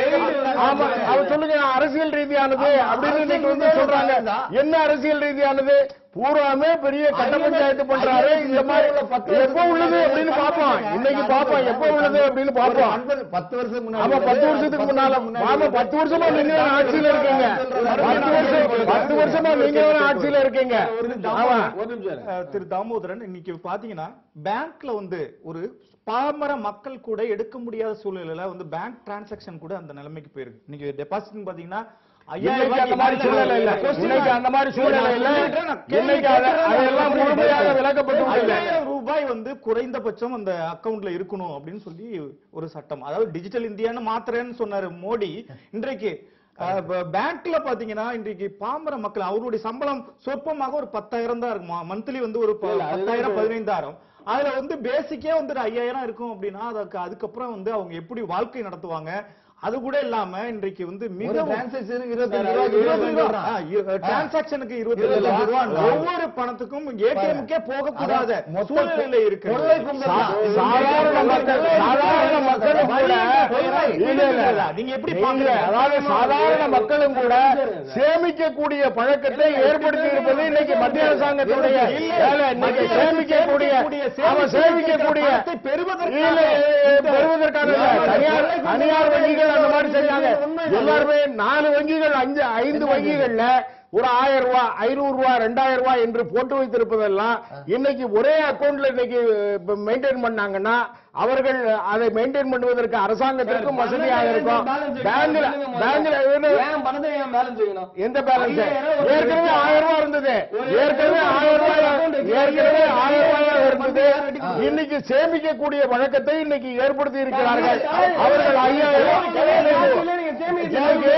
ஆமா அவர் சொல்லுங்க அரசியல் ரீதியானது அப்படின்னு இன்னைக்கு வந்து சொல்றாங்க என்ன அரசியல் ரீதியானது பூராமே பெரிய கட்ட பஞ்சாயத்து பண்றாரு இந்த மாதிரி எப்ப உள்ளது அப்படின்னு பாப்போம் இன்னைக்கு பாப்போம் எப்ப உள்ளது அப்படின்னு பாப்போம் பத்து வருஷம் ஆமா பத்து வருஷத்துக்கு முன்னால ஆமா பத்து வருஷமா நீங்க தானே ஆட்சியில இருக்கீங்க பத்து வருஷம் பத்து வருஷமா நீங்க தானே ஆட்சியில இருக்கீங்க ஆமா ஒரு நிமிஷம் இருங்க. அஹ், திரு தாமோதரன் இன்னைக்கு பாத்தீங்கன்னா பேங்க்ல வந்து ஒரு பாமர மக்கள் கூட எடுக்க முடியாத சூழ்நிலையில வந்து பேங்க் டிரான்சாக்ஷன் கூட அந்த நிலைமைக்கு போயிருக்கு இன்னைக்கு டெபாசிட் பாத்தீங்கன்னா ஐயாயிரம் இன்னைக்கு அந்த மாதிரி ரூபாய்க்கு சூழ்நிலை இல்ல question இன்னைக்கு அந்த மாதிரி சூழ்நிலை இல்ல நான் கேள்வி இன்னைக்கு அதை- கேட்கிறேன், அதெல்லாம் நான் முழுமையாக விளக்கப்பட்டு விட்டது ஐயாயிரம் ரூபாய் வந்து குறைந்தபட்சம் அந்த அக்கவுண்ட்ல இருக்கணும் அப்படின்னு சொல்லி ஒரு சட்டம் அதாவது டிஜிட்டல் இந்தியான்னு மாத்திரேன்னு சொன்னாரு மோடி இன்றைக்கு அஹ், ப- பேங்க்ல பாத்தீங்கன்னா இன்றைக்கு பாமர மக்கள் அவருடைய சம்பளம் சொற்பமாக ஒரு பத்தாயிரம் தான் இருக்குமா மந்த்லி வந்து ஒரு ப- இல்ல, அதுதான் பத்தாயிரம் இப்ப- பதினைந்தாயிரம் அதுல வந்து பேசிக்கே வந்து ஐயாயிரம் இருக்கும் அப்படின்னா அதுக்கு அதுக்கப்புறம் வந்து அவங்க எப்படி வாழ்க்கை நடத்துவாங்க அது கூட இல்லாம இன்றைக்கு வந்து ஒரு மிகவும் டிரான்சாக்ஷனுக்கு இருபத்தஞ்சு சார், ரூபாய்க்கு இருபது இருபது ரூபா. ரூபா. டிரான்சாக்சனுக்கு இருபத்தி இருபத்தஞ்சு ரூபா ரூபா. ஒவ்வொரு பணத்துக்கும் ஏடிஎம்கே போகக்கூடாத அதான் மொத்த சூழ்நிலை இருக்கு கொள்ளை கும்பல் தான். சாதாரண மக்கள் சாதாரண மக்களும் கூட இல்ல, இல்ல. நீங்க எப்படி நீங்க, பாக்குறீங்க அதாவது சாதாரண மக்களும் கூட சேமிக்கக்கூடிய பழக்கத்தை ஏற்படுத்தி இருப்பது இன்னைக்கு மத்திய அரசாங்கத்துடைய வேலை. இன்னைக்கு சேமிக்கக்கூடிய அவன் சேமிக்கக்கூடிய பணத்தை பெறுவதற்காக இல்ல, பெறுவதற்கான இல்ல. தனியார் தனியார் வங்கிகள் அந்த மாதிரி செஞ்சாங்க எல்லாருமே நாலு வங்கிகள் அஞ்சு ஐந்து வங்கிகள்ல ஒரு ஆயிரம் ரூபாய் ஐநூறு ரூபாய் ரெண்டாயிரம் ரூபாய் என்று போட்டு வைத்திருப்பதெல்லாம் இன்னைக்கு ஒரே அக்கவுண்ட்ல இன்னைக்கு மெயின்டைன் பண்ணாங்கன்னா அவர்கள் அதை மெயின்டைன் பண்ணுவதற்கு அரசாங்கத்திற்கும் வசதியாக இருக்கும் பேங்க்ல பேங்க்ல ஏன் பணத்தை ஏன் பேலன்ஸ் வைக்கணும் எந்த பேலன்ஸ் ஐயாயிரம் ஏற்கனவே ஆயிரம் ரூபாய் இருந்தது ஏற்கனவே ஆயிரம் ரூபாய் ஏற்கனவே ஆயிரம் ரூபாய் இருந்தது இன்னைக்கு சேமிக்கக்கூடிய வழக்கத்தை இன்னைக்கு ஏற்படுத்தி இருக்கிறார்கள் அவர்கள் ஐயாயிரம் இன்னைக்கு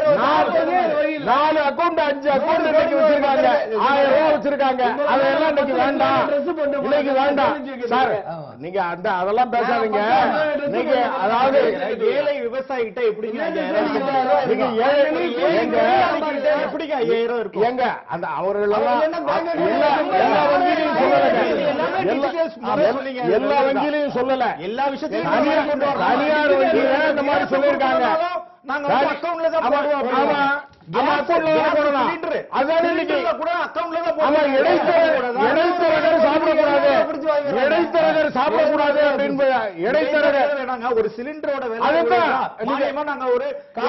நாலு- நாலு அக்கவுண்ட் அஞ்சு அக்கவுண்ட் இன்னைக்கு வச்சிருக்காங்க ஆயிரம் ரூபாய் வச்சிருக்காங்க அதெல்லாம் இன்னைக்கு வேண்டாம் இன்னைக்கு வேண்டாம் சார் நீங்க அந்த அதெல்லாம் பேசாதீங்க நீங்க அதாவது ஏழை விவசாயி கிட்ட எப்படிங்க ஐயாயிரம் ஐயாயிரம் நீங்க ஏழை எங்க கிட்ட எப்படிங்க ஐயாயிரம் இருக்கும் எங்க அந்த அவர்கள் எல்லாம் அவங்க என்ன bank எல்லா எல்லா வங்கியிலையும் சொல்லலைங்க எல்லாமே எல்லா- details முறை சொன்னீங்க. எல்லா வங்கியிலையும் சொல்லல எல்லா விஷயத்தையும் தனியார் கொண்டு வரணும். தனியார் வங்கியில இந்த மாதிரி சொல்லியிருக்காங்க நாங்க வந்து சரி. அக்கவுண்ட்ல தான் ஆமா, போடுவோம் ஆமா. ஆமா, accountல தான் போடலாம். அதான் இன்னைக்கு கூட அக்கவுண்ட்ல தான் ஆமா போடுவோம். இடைத்தரகர் இடைத்தரகர் சாப்பிடக்கூடாது இடைத்தரகர் சாப்பிடக்கூடாது அப்படின்னு இடைத்தரகர் வேணாங்க ஒரு சிலிண்டரோட விலை அதுதான். எவ்வளவுனா, மானியமா நாங்க ஒரு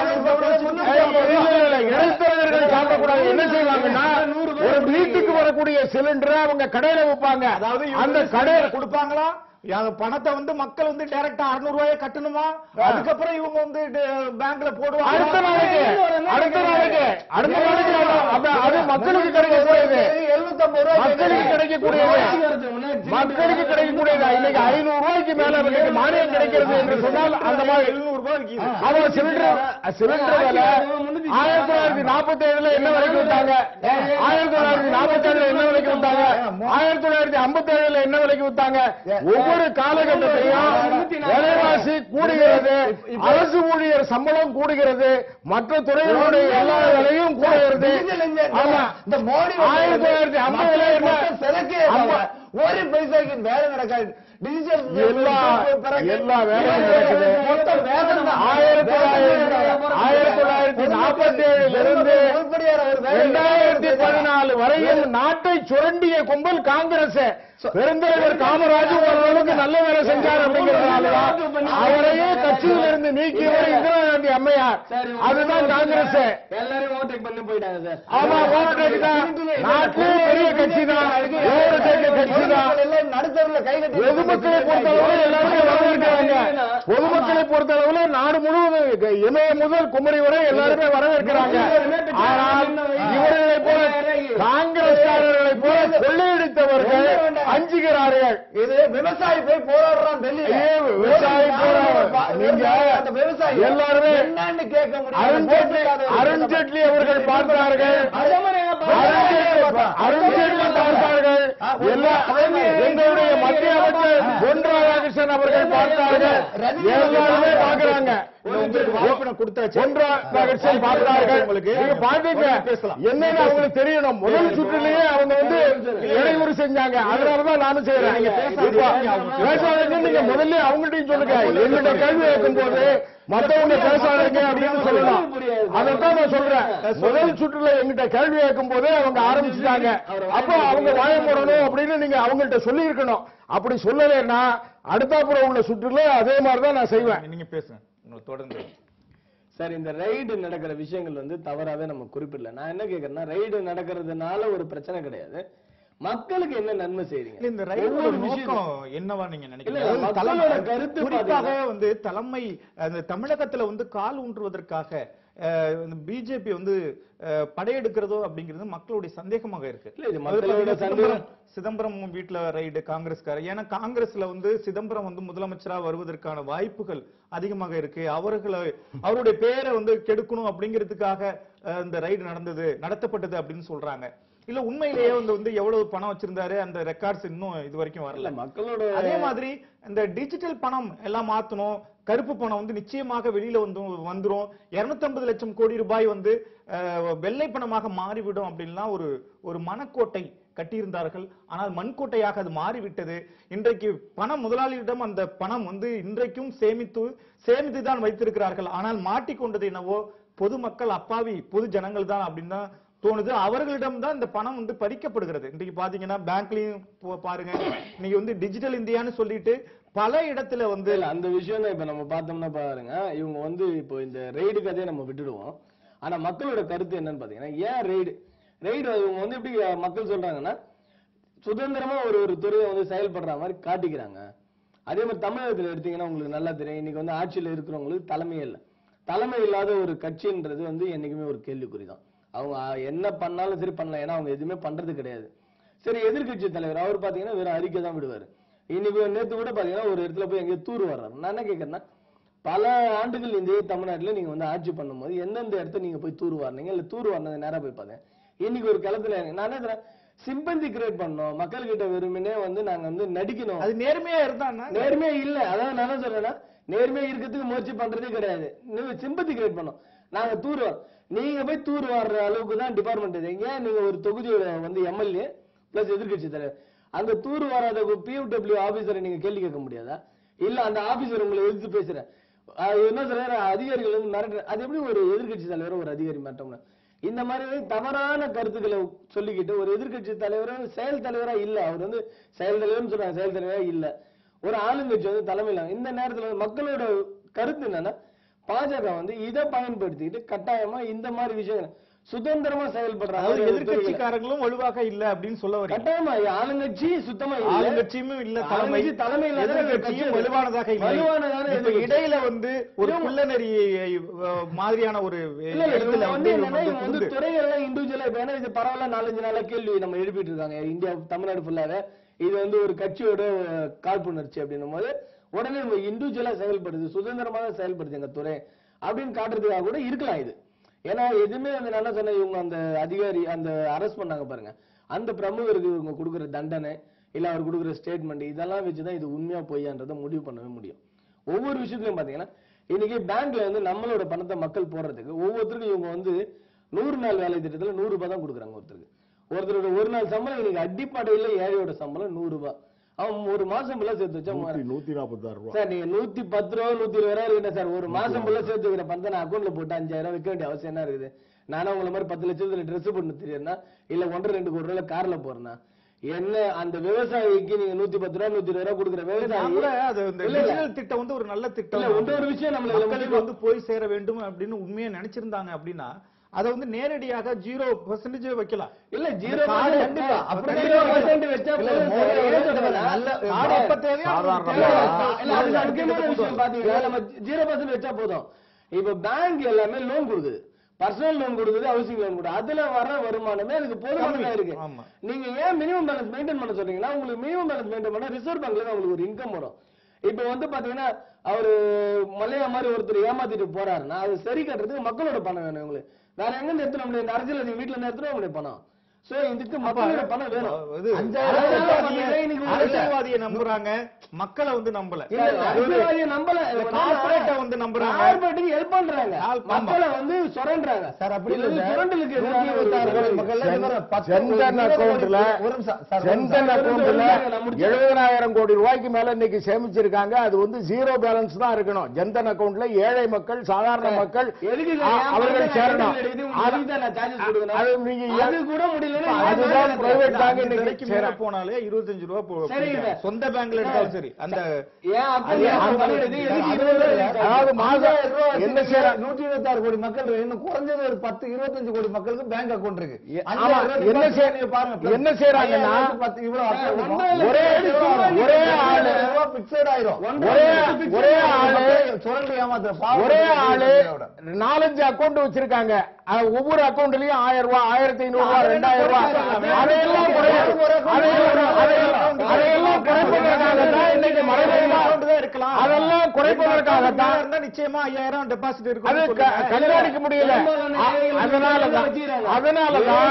ஏய், இல்ல, இல்ல, இல்ல. இடைத்தரகர்கள் சாப்பிடக்கூடாது என்ன செய்வாங்கன்னா ஒரு வீட்டுக்கு வரக்கூடிய சிலிண்டரை அவங்க கடையில வைப்பாங்க அதாவது அந்த அந்த கடை கடை கொடுப்பாங்களா அந்த பணத்தை வந்து மக்கள் வந்து டைரக்டா 600 ரூபாயை கட்டணுமா அதுக்கப்புறம் இவங்க வந்து பேங்க்ல போடுவாங்க அடுத்த நாளைக்கு அடுத்த நாளைக்கு அடுத்த நாளைக்கு அது- அது- அது மக்களுக்கு கிடைக்கக்கூடியது மக்களுக்கு கிடைக்கக்கூடியது மக்களுக்கு கிடைக்கக்கூடியது இன்னைக்கு ஐநூறு ரூபாய்க்கு மேல அவங்களுக்கு மானியம் கிடைக்கிறது என்று சொன்னால் அந்த மாதிரி எழுநூறு ரூபாய் இருக்குது அவன் சிலிண்டர் சிலிண்டர் விலை ஆயிரத்தி தொள்ளாயிரத்தி நாற்பத்தி ஏழுல என்ன விலைக்கு விட்டாங்க ஆயிரத்தி தொள்ளாயிரத்தி நாற்பத்தி ஏழுல என்ன விலைக்கு விட்டாங்க ஆயிரத்தி தொள்ளாயிரத்தி ஐம்பத்தி ஏழுல என்ன விலைக்கு விட்டாங்க ஒவ்வொரு காலகட்டத்திலையும் விலைவாசி கூடுகிறது அரசு ஊழியர் சம்பளம் கூடுகிறது மற்ற துறைகளுடைய எல்லா விலையும் கூடுகிறது ஆமா இந்த மோடி ஆயிரத்தி தொள்ளாயிரத்தி ஐம்பதுல என்ன செலக்கே ஐம்ப- ஒரு பைசாக்கு வேலை நடக்காது டிஜிட்டல் எல்லா எல்லா வேலையும் நடக்குது மொத்தம் வேதனை தான். ஆயிரத்தி தொள்ளாயிரத்தி ஆயிரத்தி தொள்ளாயிரத்தி நாற்பத்தி ஏழுல இருந்து உருப்படியான ஒரு வேலை இரண்டாயிரத்தி பதினாலு வரையில் நாட்டை சுரண்டிய கும்பல் காங்கிரஸ் பெருந்தலைவர் காமராஜ் ஓரளவுக்கு நல்ல வேலை செஞ்சார் அப்படிங்கிறதுனாலதான் அவரையே கட்சியில் இருந்து நீக்கியவர் இந்திரா காந்தி அம்மையார் அதுதான் காங்கிரஸ் எல்லாரையும் ஓவர்டேக் பண்ணி போயிட்டாங்க சார் ஆமா ஓவர்டேக் தான் நாட்டிலே பெரிய கட்சி தான் ஓவர்டேக் கட்சி தான் எல்லாம் நடுத்தரவுல கை கட்டி பொதுமக்களை பொறுத்தளவுல எல்லாருமே வரவேற்கிறாங்க பொதுமக்களை பொறுத்தளவுல நாடு முழுவதும் இமய முதல் குமரி வரை எல்லாருமே வரவேற்கிறாங்க ஆனால் இவர்களை போல காங்கிரஸ்காரர்களை போல கொள்ளையடித்தவர்கள் அஞ்சுகிறார்கள் இது விவசாயி போய் போராடுறான் டெல்லியில ஐயே, விவசாயி போராடுறான். நீங்க அந்த விவசாயி எல்லாருமே என்னன்னு கேட்க அருண் ஜேட்லி அருண் ஜேட்லி அவர்கள் பார்த்தார்கள் அருண்ஜேட்லி பார்த்தார்கள் எல்லா எங்களுடைய மத்திய அமைச்சர் பொன் ராதாகிருஷ்ணன் அவர்கள் பார்த்தார்கள் எல்லாருமே பார்க்கிறாங்க கொடுத்தாச்சு பொன் ராதாகிருஷ்ணன் பார்த்தார்கள் உங்களுக்கு நீங்க பாத்தீங்க பேசலாம். என்னன்னு அவங்களுக்கு தெரியணும் முதல் சுற்றிலேயே அவங்க வந்து இடையூறு செஞ்சாங்க அதனாலதான் நானும் செய்யறேன் இப்ப பேசாதீங்க நீங்க முதல்ல அவங்கள்ட்டையும் சொல்லுங்க எங்கிட்ட கேள்வி கேட்கும் போது மத்தவங்க பேசாதீங்க அப்படின்னு சொல்லலாம் அதைத்தான் நான் சொல்றேன் முதல் சுற்றுல எங்கிட்ட கேள்வி கேட்கும் போதே அவங்க ஆரம்பிச்சுட்டாங்க அப்ப அவங்க வாய போடணும் அப்படின்னு நீங்க அவங்கள்ட்ட சொல்லி இருக்கணும் அப்படி சொல்லலைன்னா அடுத்தாப்புறம் உள்ள சுற்றுல அதே மாதிரிதான் நான் செய்வேன் நீங்க பேசுங்க இன்னும் தொடர்ந்து சார் இந்த ரைடு நடக்கிற விஷயங்கள் வந்து தவறாவே நம்ம குறிப்பிடல நான் என்ன கேக்குறேன்னா ரைடு நடக்கிறதுனால ஒரு பிரச்சனை கிடையாது மக்களுக்கு என்ன நன்மை செய்றீங்க இல்ல, இந்த ரயிலோட ஒவ்வொரு விஷயம் நோக்கம் என்னவா நீங்க இல்ல, நினைக்கிறீங்க அதாவது மக்களோட தலைமை- கருத்து குறிப்பாக பாத்தீங்கன்னா- வந்து தலைமை அந்த தமிழகத்துல வந்து கால் ஊன்றுவதற்காக பிஜேபி வந்து அஹ், படையெடுக்கிறதோ அப்படிங்கிறது மக்களுடைய சந்தேகமாக இருக்கு இல்ல இது அது மக்களோட பாத்தீங்கன்னா சந்தேகம் சிதம்பரம் சிதம்பரம் வீட்டுல ரைடு காங்கிரஸ்கார ஏன்னா காங்கிரஸ்ல வந்து சிதம்பரம் வந்து முதலமைச்சரா வருவதற்கான வாய்ப்புகள் அதிகமாக இருக்கு அவர்களை அவருடைய பேரை வந்து கெடுக்கணும் அப்படிங்கிறதுக்காக அஹ், இந்த ரைடு நடந்தது நடத்தப்பட்டது அப்படின்னு சொல்றாங்க இல்ல உண்மையிலேயே வந்து வந்து எவ்வளவு பணம் வச்சிருந்தாரு அந்த ரெக்கார்ட்ஸ் இன்னும் இது வரைக்கும் இல்ல வரல மக்களோட அதே மாதிரி இந்த டிஜிட்டல் பணம் எல்லாம் மாத்தணும் கருப்பு பணம் வந்து நிச்சயமாக வெளியில வந்து வந்துரும் 250 லட்சம் கோடி ரூபாய் வந்து அஹ், வெள்ளை பணமாக மாறிவிடும் அப்படின்லாம் ஒரு ஒரு மனக்கோட்டை கட்டியிருந்தார்கள் ஆனால் மண்கோட்டையாக அது மாறிவிட்டது இன்றைக்கு பணம் முதலாளியிடம் அந்த பணம் வந்து இன்றைக்கும் சேமித்து சேமித்து தான் வைத்திருக்கிறார்கள் ஆனால் மாட்டிக்கொண்டது என்னவோ பொதுமக்கள் அப்பாவி பொது ஜனங்கள் தான் அப்படின்னு தான் தோணுது அவர்களிடம் தான் இந்த பணம் வந்து பறிக்கப்படுகிறது இன்றைக்கு பாத்தீங்கன்னா பேங்க்லயும் போ- பாருங்க இன்னைக்கு வந்து டிஜிட்டல் இந்தியான்னு சொல்லிட்டு பல இடத்துல வந்து இல்ல அந்த விஷயம் தான் இப்ப நம்ம பார்த்தோம்னா பாருங்க இவங்க வந்து இப்போ இந்த ரெய்டு கதையை நம்ம விட்டுடுவோம் ஆனா மக்களோட கருத்து என்னன்னு பாத்தீங்கன்னா ஏன் ரெய்டு ரெய்டு இவங்க வந்து எப்படி மக்கள் சொல்றாங்கன்னா சுதந்திரமா ஒரு ஒரு துறையை வந்து செயல்படுற மாதிரி காட்டிக்கிறாங்க அதே மாதிரி தமிழகத்துல எடுத்தீங்கன்னா உங்களுக்கு நல்லா தெரியும் இன்னைக்கு வந்து ஆட்சியில இருக்கிறவங்களுக்கு தலைமை இல்லை தலைமை இல்லாத ஒரு கட்சின்றது வந்து என்னைக்குமே ஒரு கேள்விக்குறி தான் அவங்க என்ன பண்ணாலும் சரி பண்ணலாம் ஏன்னா அவங்க எதுவுமே பண்றது கிடையாது சரி எதிர்க்கட்சி தலைவர் அவர் பாத்தீங்கன்னா வெறும் அறிக்கை தான் விடுவாரு இன்னைக்கு நேத்து கூட பாத்தீங்கன்னா ஒரு இடத்துல போய் எங்கேயோ தூர் வர்றாரு நான் என்ன கேட்கறேன்னா பல ஆண்டுகள் இந்த தமிழ்நாட்டுல நீங்க வந்து ஆட்சி பண்ணும்போது எந்தெந்த இடத்த நீங்க போய் தூர் வாரினீங்க இல்ல தூர் வாரினதை நேரா போய் பார்த்தேன் இன்னைக்கு ஒரு களத்துல நான் என்ன சொல்றேன் சிம்பந்தி கிரியேட் பண்ணோம் மக்கள் கிட்ட வெறுமனே வந்து நாங்க வந்து நடிக்கணும் அது நேர்மையா இருந்தான்னா நேர்மையா இல்ல அதான் நான் என்ன சொல்றேன்னா நேர்மையா இருக்கிறதுக்கு முயற்சி பண்றதே கிடையாது சிம்பத்தி கிரியேட் பண்ணோம் நாங்க தூர் வா- நீங்க போய் தூர் வாடுற அளவுக்கு தான் டிபார்ட்மெண்ட் இது ஏன் நீங்க ஒரு தொகுதியோட வந்து எம்எல்ஏ பிளஸ் எதிர்க்கட்சி தலைவர் அந்த தூர் வராத பியூடபிள்யூ ஆபீசரை நீங்க கேள்வி கேட்க முடியாதா இல்ல அந்த ஆபீசர் உங்களை எதிர்த்து பேசுறேன் அது என்ன சொல்றாரு அதிகாரிகள் வந்து மிரட்டுற அது எப்படி ஒரு எதிர்க்கட்சி தலைவர் ஒரு அதிகாரி மிரட்டோம்னா இந்த மாதிரி தவறான கருத்துக்களை சொல்லிக்கிட்டு ஒரு எதிர்க்கட்சி தலைவர் செயல் தலைவரா இல்ல அவர் வந்து செயல் தலைவர்னு சொல்றாங்க செயல் தலைவரா இல்ல ஒரு ஆளுங்கட்சி வந்து தலைமையில இந்த நேரத்துல வந்து மக்களோட கருத்து என்னன்னா பாஜக வந்து இதை பயன்படுத்திட்டு கட்டாயமா இந்த மாதிரி விஷயங்கள் சுதந்திரமா செயல்படுற அதாவது மாதிரி ஒரு துறைகளை- எதிர்க்கட்சிக்காரங்களும் வலுவாக இல்ல அப்படின்னு சொல்ல வரீங்க கட்டாயமா ஆளுங்கட்சி சுத்தமா இல்ல ஆளுங்கட்சியும் இல்ல தலைமை ஆளுங்கட்சி தலைமை இல்லாத ஒரு எதிர்க்கட்சியும் கட்சி. வலுவானதாக இல்லை வலுவானதான இப்ப எதிர்க்கட்சி. இடையில வந்து ஒரு இவங்க- குள்ளநெறி அஹ், மாதிரியான ஒரு இல்ல இல்ல இடத்துல இவங்க வந்து வந்து இவங்க என்னன்னா இவங்க வந்து வந்து துறைகள்லாம் இண்டிவிஜுவலா இப்ப ஏன்னா இது பரவாயில்ல நாலஞ்சு நாளா கேள்வி நம்ம எழுப்பிட்டு இருக்காங்க இந்தியா தமிழ்நாடு ஃபுல்லாவே இது வந்து ஒரு கட்சியோட அஹ், காழ்ப்புணர்ச்சி அப்படின்னும் போது உடனே நம்ம இண்டிவிஜுவலா செயல்படுது சுதந்திரமாக செயல்படுது எங்க துறை அப்படின்னு காட்டுறதுக்காக கூட இருக்கலாம் இது ஏன்னா எதுவுமே வந்து நான் என்ன சொன்னேன் இவங்க அந்த அதிகாரி அந்த அரெஸ்ட் பண்ணாங்க பாருங்க அந்த பிரமுகருக்கு இவங்க கொடுக்குற தண்டனை இல்ல அவர் கொடுக்குற ஸ்டேட்மெண்ட் இதெல்லாம் வச்சுதான் இது உண்மையா பொய்யான்றதை முடிவு பண்ணவே முடியும் ஒவ்வொரு விஷயத்துலயும் பாத்தீங்கன்னா இன்னைக்கு பேங்க்ல வந்து நம்மளோட பணத்தை மக்கள் போடுறதுக்கு ஒவ்வொருத்தருக்கும் இவங்க வந்து நூறு நாள் வேலை திட்டத்துல நூறு ரூபாய் தான் கொடுக்குறாங்க ஒருத்தருக்கு ஒருத்தரோட ஒரு நாள் சம்பளம் இன்னைக்கு அடிப்படையில ஏழையோட சம்பளம் நூறு ரூபாய் அவன் ஒரு மாசம் ஃபுல்லா சேர்த்து வச்சா நூத்தி மூவாயிரம். நூத்தி நாற்பத்தாறு ரூபா சார் நீங்க நூத்தி பத்து ரூபா நூத்தி இருபது ரூபா இருக்கணும் சார் ஒரு மாசம் ஃபுல்லா சேர்த்து வைக்கிற பணத்தை நான் அக்கௌண்ட்ல போட்டு அஞ்சாயிரம் ரூபாய் வைக்க வேண்டிய அவசியம் என்ன இருக்குது நானும் உங்களை மாதிரி பத்து லட்சத்துல ட்ரெஸ் பண்ண தெரியும்னா இல்ல ஒன்றரை ரெண்டு கோடி ரூபாய் கார்ல போறேன்னா என்ன அந்த விவசாயிக்கு நீங்க நூத்தி பத்து ரூபா நூத்தி இருபது ரூபா கொடுக்குற நான் கூட விவசாயி அது இந்த இல்ல, இல்ல. டிஜிட்டல் திட்டம் வந்து ஒரு நல்ல இல்ல திட்டம் இன்னொரு விஷயம் நம்மள இதுல மக்களுக்கு முக்கியமா- வந்து போய் சேர வேண்டும் அப்படின்னு உண்மையா நினைச்சிருந்தாங்க அப்படின்னா அதை வந்து நேரடியாக ஜீரோ பர்சன்டேஜ் வைக்கலாம் இல்ல ஜீரோ கார்டு கண்டிப்பா. அப்படி ஜீரோ பர்சன்ட் வச்சா இல்ல, போதும் மோடி சார். அவர்கள் ஏன் சொல்றேன்னா, நல்ல கார்டு எப்ப தேவையோ அப்ப சாதாரண இல்ல, தேவை. இல்ல, இல்ல, அது முக்கியமான விஷயம் பாத்தீங்கன்னா நம்ம ஜீரோ பர்சன்ட் வச்சா போதும் இப்ப பேங்க் எல்லாமே லோன் கொடுக்குது பர்சனல் லோன் கொடுக்குது ஹவுசிங் லோன் கொடுக்குது அதுல வர வருமானமே அதுக்கு போதுமானதா இருக்கு ஆமா. நீங்க ஏன் மினிமம் பேலன்ஸ் மெயின்டைன் பண்ண சொல்றீங்கன்னா உங்களுக்கு மினிமம் பேலன்ஸ் மெயின்டைன் பண்ணா ரிசர்வ் பேங்க்ல இருந்து உங்களுக்கு ஒரு இன்கம் வரும் இப்ப வந்து பாத்தீங்கன்னா அவரு மலையா மாதிரி ஒருத்தர் ஏமாத்திட்டு போறாருன்னா அது சரி கட்டுறதுக்கு மக்களோட பணம் வேணும் உங்களுக்கு வேற எங்க இருந்து எடுத்துட முடியும் இந்த அரசியல் வீட்டுல இருந்து எடுத்துட முடியும் பணம் சோ இதுக்கு மக்களோட பணம் வேணும் இது அஞ்சாயிரம் அரசியல்வாதியை- இன்னைக்கு ஒரு- அரசியல்வாதியை நம்புறாங்க மக்களை வந்து நம்பல இல்ல, அரசியல்வாதியை நம்பல. கார்பரேட்டை வந்து நம்புறாங்க கார்பரேட்டுக்கு help பண்றாங்க. ஆமா. மக்களை வந்து சுரண்டுறாங்க. சார் அப்படி இது இல்ல வந்து சார். சுரண்டலுக்கு எதிரான நூத்தி ஒரு இருபத்தாறு கோடி நடவடிக்கை. மக்கள்ல சென்- இவர பத்து- சென்டன் ஒரு அக்கவுண்ட்ல ஒரு நிமிஷம் சார், ஒரு நிமிஷம். சென்டன் ஒரு நிமிஷம், அக்கவுண்ட்ல நான் முடிச்சிடுறேன். எழுபதாயிரம் கோடி ரூபாய்க்கு மேல இன்னைக்கு சேமிச்சிருக்காங்க அது வந்து ஜீரோ பேலன்ஸ் தான் இருக்கணும் ஜன்தன் அக்கவுண்ட்ல ஏழை மக்கள் சாதாரண மக்கள் எதுக்கு அ- சார்? அவர்கள் நான் சேரணும் கேள்வி எழுதி அது- உங்களுக்கு தான் நான் charges கொடுக்கணும். அது நீங்க அது கூட முடியல இல்லைன்னா அதுதான் ஏன் private இல்ல, bank அந்த இன்னைக்கு விலைக்கு மேல செய்றாங்க. போனாலே இருபத்தஞ்சு ரூபா போ- சரிங்க சார். சொந்த பேங்க்ல எடுத்தாலும் சரி அந்த ஏன் அது அக்கௌண்ட் அந்த- பண்ணிடுது எதுக்கு அது இருபது இல்ல. ரூபாய் அதாவது மாதம் என்ன செய்யற நூற்றி இருபத்தி ஆறு கோடி மக்கள் இருக்கு. இன்னும் குறைஞ்சது ஒரு பத்து இருபத்தஞ்சு கோடி மக்களுக்கு பேங்க் அக்கௌண்ட் இருக்கு எ- அஞ்சாயிரம் ஆமா, ரூபாய் என்ன deposit செய்ய- நீங்க பாருங்க என்ன செய்றாங்கன்னா, ஐயாயிரம் பத்து இவ்வளவு account இருக்கும். ஒன்றரை லட்சம் ஒரே ரூபாய் ஒரே ஆளு பிக்சட் ஆயிரும் ஒரே ஒரே ஆளு சுரண்டி ஏமாத்துற பாவம் ஒரே ஆளு இந்தியாவோட. நாலஞ்சு அக்கவுண்ட் வச்சிருக்காங்க அது ஒவ்வொரு அக்கவுண்ட்லயும் ஆயிரம் ரூபாய் ஆயிரத்தி ஐநூறு ரூபாய் ரெண்டாயிரம் ரூபாய் அதையெல்லாம் குறை அதையெல்லாம் அதையெல்லாம் அதையெல்லாம் குறைப்பதற்காகத்தான் இன்னைக்கு மறைமுகமா account தான் இருக்கலாம் அதெல்லாம் குறைப்பதற்காகத்தான் மேல இருந்தா நிச்சயமா ஐயாயிரம் டெபாசிட் அது இருக்கும் க- கண்காணிக்க முடியல அதனாலதான் அதனாலதான்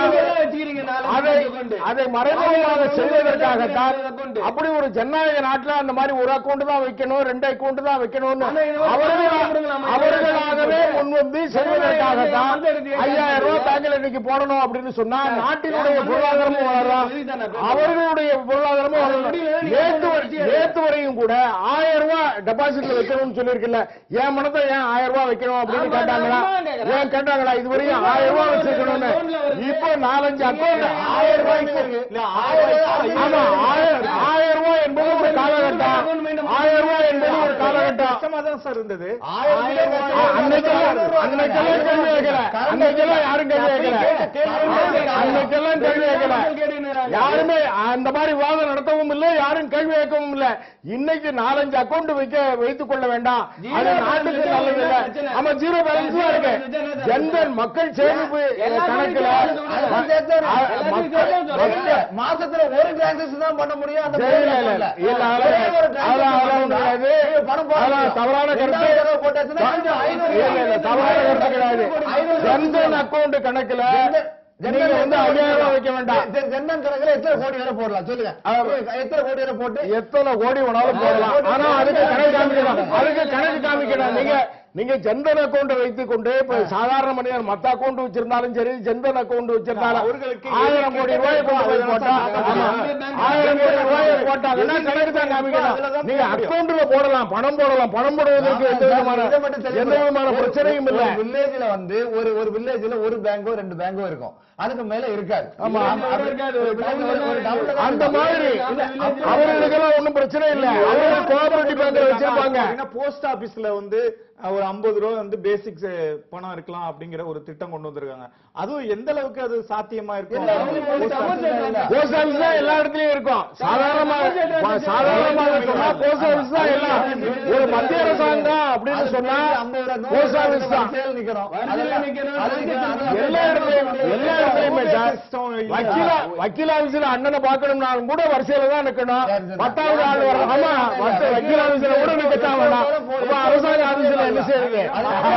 அதை அதை மறைமுகமாக செய்வதற்காகத்தான் அப்படி ஒரு ஜனநாயக நாட்டுல அந்த மாதிரி ஒரு அக்கவுண்ட் தான் வைக்கணும் ரெண்டு அக்கவுண்ட் தான் வைக்கணும்னு ஆனா இது வந்து அவர்கள் அவர்களாகவே முன்வந்து செய்வதற்காகத்தான் ஐயாயிரம் ரூபாய் பேங்க்ல இன்னைக்கு போடணும் அப்படின்னு சொன்னா நாட்டினுடைய பொருளாதாரமும் வளரும் அவர்களுடைய பொருளாதாரமும் வளரும் நேத்து வரை- நேத்து வரையும் கூட ஆயிரம் ரூபாய் டெபாசிட்ல வைக்கணும்னு சொல்லியிருக்கல என் மனதை ஏன் ஆயிரம் ரூபாய் வைக்கணும் அப்படின்னு ஆமா, கேட்டாங்களா நான் கேக்குறேன். ஏன் கேட்டாங்களா இதுவரையும் ஆயிரம் ரூபாய் வச்சிருக்கணும்னு இப்போ நாலஞ்சு அக்கௌண்ட் ஆயிரம் ரூபாய்க்கு இல்ல ஆயிரம் ஆமா ஆயிரம் ஆயிரம் ரூபாய் என்பது ஒரு காலகட்டம் ஆயிரம் ரூபாய் என்பது ஒரு காலகட்டம் கஷ்டமா தான் சார் இருந்தது ஆயிரம் ஆ, அன்னைக்கெல்லாம் அன்னைக்கெல்லாம் கேள்வி கேட்கல அன்னைக்கெல்லாம் யாரும் கேள்வி கேட்கல அன்னைக்கெல்லாம் கேள்வி கேட்கல யாருமே அந்த மாதிரி விவாதம் நடத்தவும் இல்லை யாரும் கேள்வி கேட்கவும் இல்லை இன்னைக்கு நாலஞ்சு அக்கவுண்ட் வைக்க வைத்துக் கொள்ள வேண்டாம் அது நாட்டுக்கு நல்லது இல்ல ஆமா ஜீரோ பேலன்ஸ் தான் இருக்கு ஜன்தன் மக்கள் சேமிப்பு கணக்குல அதெல்லாம் சேர்த்தாரு. ஆ, மக்கள் இல்ல, மாசத்துல ஒரு டிரான்சாக்ஷன் தான் பண்ண முடியும் அந்த இல்ல, இல்ல, இல்ல. இல்ல, ஒரே ஒரு அதெல்லாம் அதெல்லாம் அதெல்லாம் ஒண்ணும் கிடையாது. நீங்க பணம் போடுறீங்க. அதெல்லாம் தவறான கருத்து. ரெண்டாவது தடவை போட்டாச்சுன்னா கொஞ்சம் ஐநூறு இல்ல, இல்ல, தவறான கருத்து கிடையாது ஐநூறு ஜன்தன் அக்கவுண்ட் கணக்குல நீங்க வந்து ஐயாயிரம் ரூபாய் வைக்க வேண்டாம் ஜன்- ஜன்தன் கணக்குல எத்தனை கோடி வரை போடலாம் சொல்லுங்க எத்தனை கோடி வரை போட்டு எத்தனை கோடி வேணாலும் போடலாம் ஆனா அதுக்கு கணக்கு காமிக்கணும் அதுக்கு கணக்கு காமிக்கணும் நீங்க நீங்க ஜன்தன் அக்கவுண்ட் வைத்துக் கொண்டு இப்ப சாதாரண மனிதன் மத்த அக்கவுண்ட் வச்சிருந்தாலும் சரி ஜன்தன் அக்கவுண்ட் வச்சிருந்தாலும் அவர்களுக்கு ஆயிரம் கோடி ரூபாய் கொண்டு போய் போட்டா ஆமா. ஆயிரம் கோடி ரூபாய் போட்டாங்கன்னா கணக்கு தான் காமிக்கணும் நீங்க அக்கவுண்ட்ல போடலாம் பணம் போடலாம் பணம் போடுவதற்கு எந்த விதமான இதை மட்டும் தெளிவு எந்த விதமான ஒரு- பிரச்சனையும் இல்ல ஒரு வில்லேஜ்ல வந்து ஒரு ஒரு வில்லேஜ்ல ஒரு பேங்கோ ரெண்டு பேங்கோ இருக்கும் அதுக்கு மேல இருக்காது ஆமா. அப்படி- இருக்காது. ஒரு village ல ஒரு town ல தான் அந்த இருக்கும். மாதிரி இல்ல, அவர்களுக்கெல்லாம் ஒண்ணும் பிரச்சனை இல்ல அவர்கள் கோஆபரேட்டிவ் பேங்க்ல வச்சிருப்பாங்க போஸ்ட் ஆபீஸ்ல வந்து அஹ், ஒரு ஐம்பது ரூபா வந்து பேசிக் பணம் இருக்கலாம் அப்படிங்கிற ஒரு திட்டம் கொண்டு வந்திருக்காங்க அதுவும் எந்த அளவுக்கு அது சாத்தியமா இருக்கும் இல்ல, அவங்களுக்கு ஒரு Post office சமச்சீர் ல இல்ல. போஸ்ட் ஆபீஸ் தான் எல்லா இடத்துலயும் இருக்கும் சாதாரணமாக சாதாரணமாக சொன்னா போஸ்ட் ஆபீஸ் தான் எல்லாம் ஒரு மத்திய அரசாங்கம் அப்படின்னு சொன்னா போஸ்ட் ஆபீஸ் தான் வரிசையில நிக்கணும். வரிசையில அதெல்லாம் நிக்கணும். அது நிக்கணும். அது எல்லா இடத்துலயும் எல்லா இடத்துலயுமே சார் system இல்ல. வக்கீல வக்கீல் ஆபீஸ்ல அண்ணனை பார்க்கணும்னாலும் கூட வரிசையில தான் நிக்கணும் பத்தாவது ஆள் வர ஆமா மத்த வக்கீல் ஆபீஸ்ல கூட நிக்கத்தான் வேண்டாம் அப்ப அரசாங்க ஆபீஸ்ல என்ன செய்யுங்க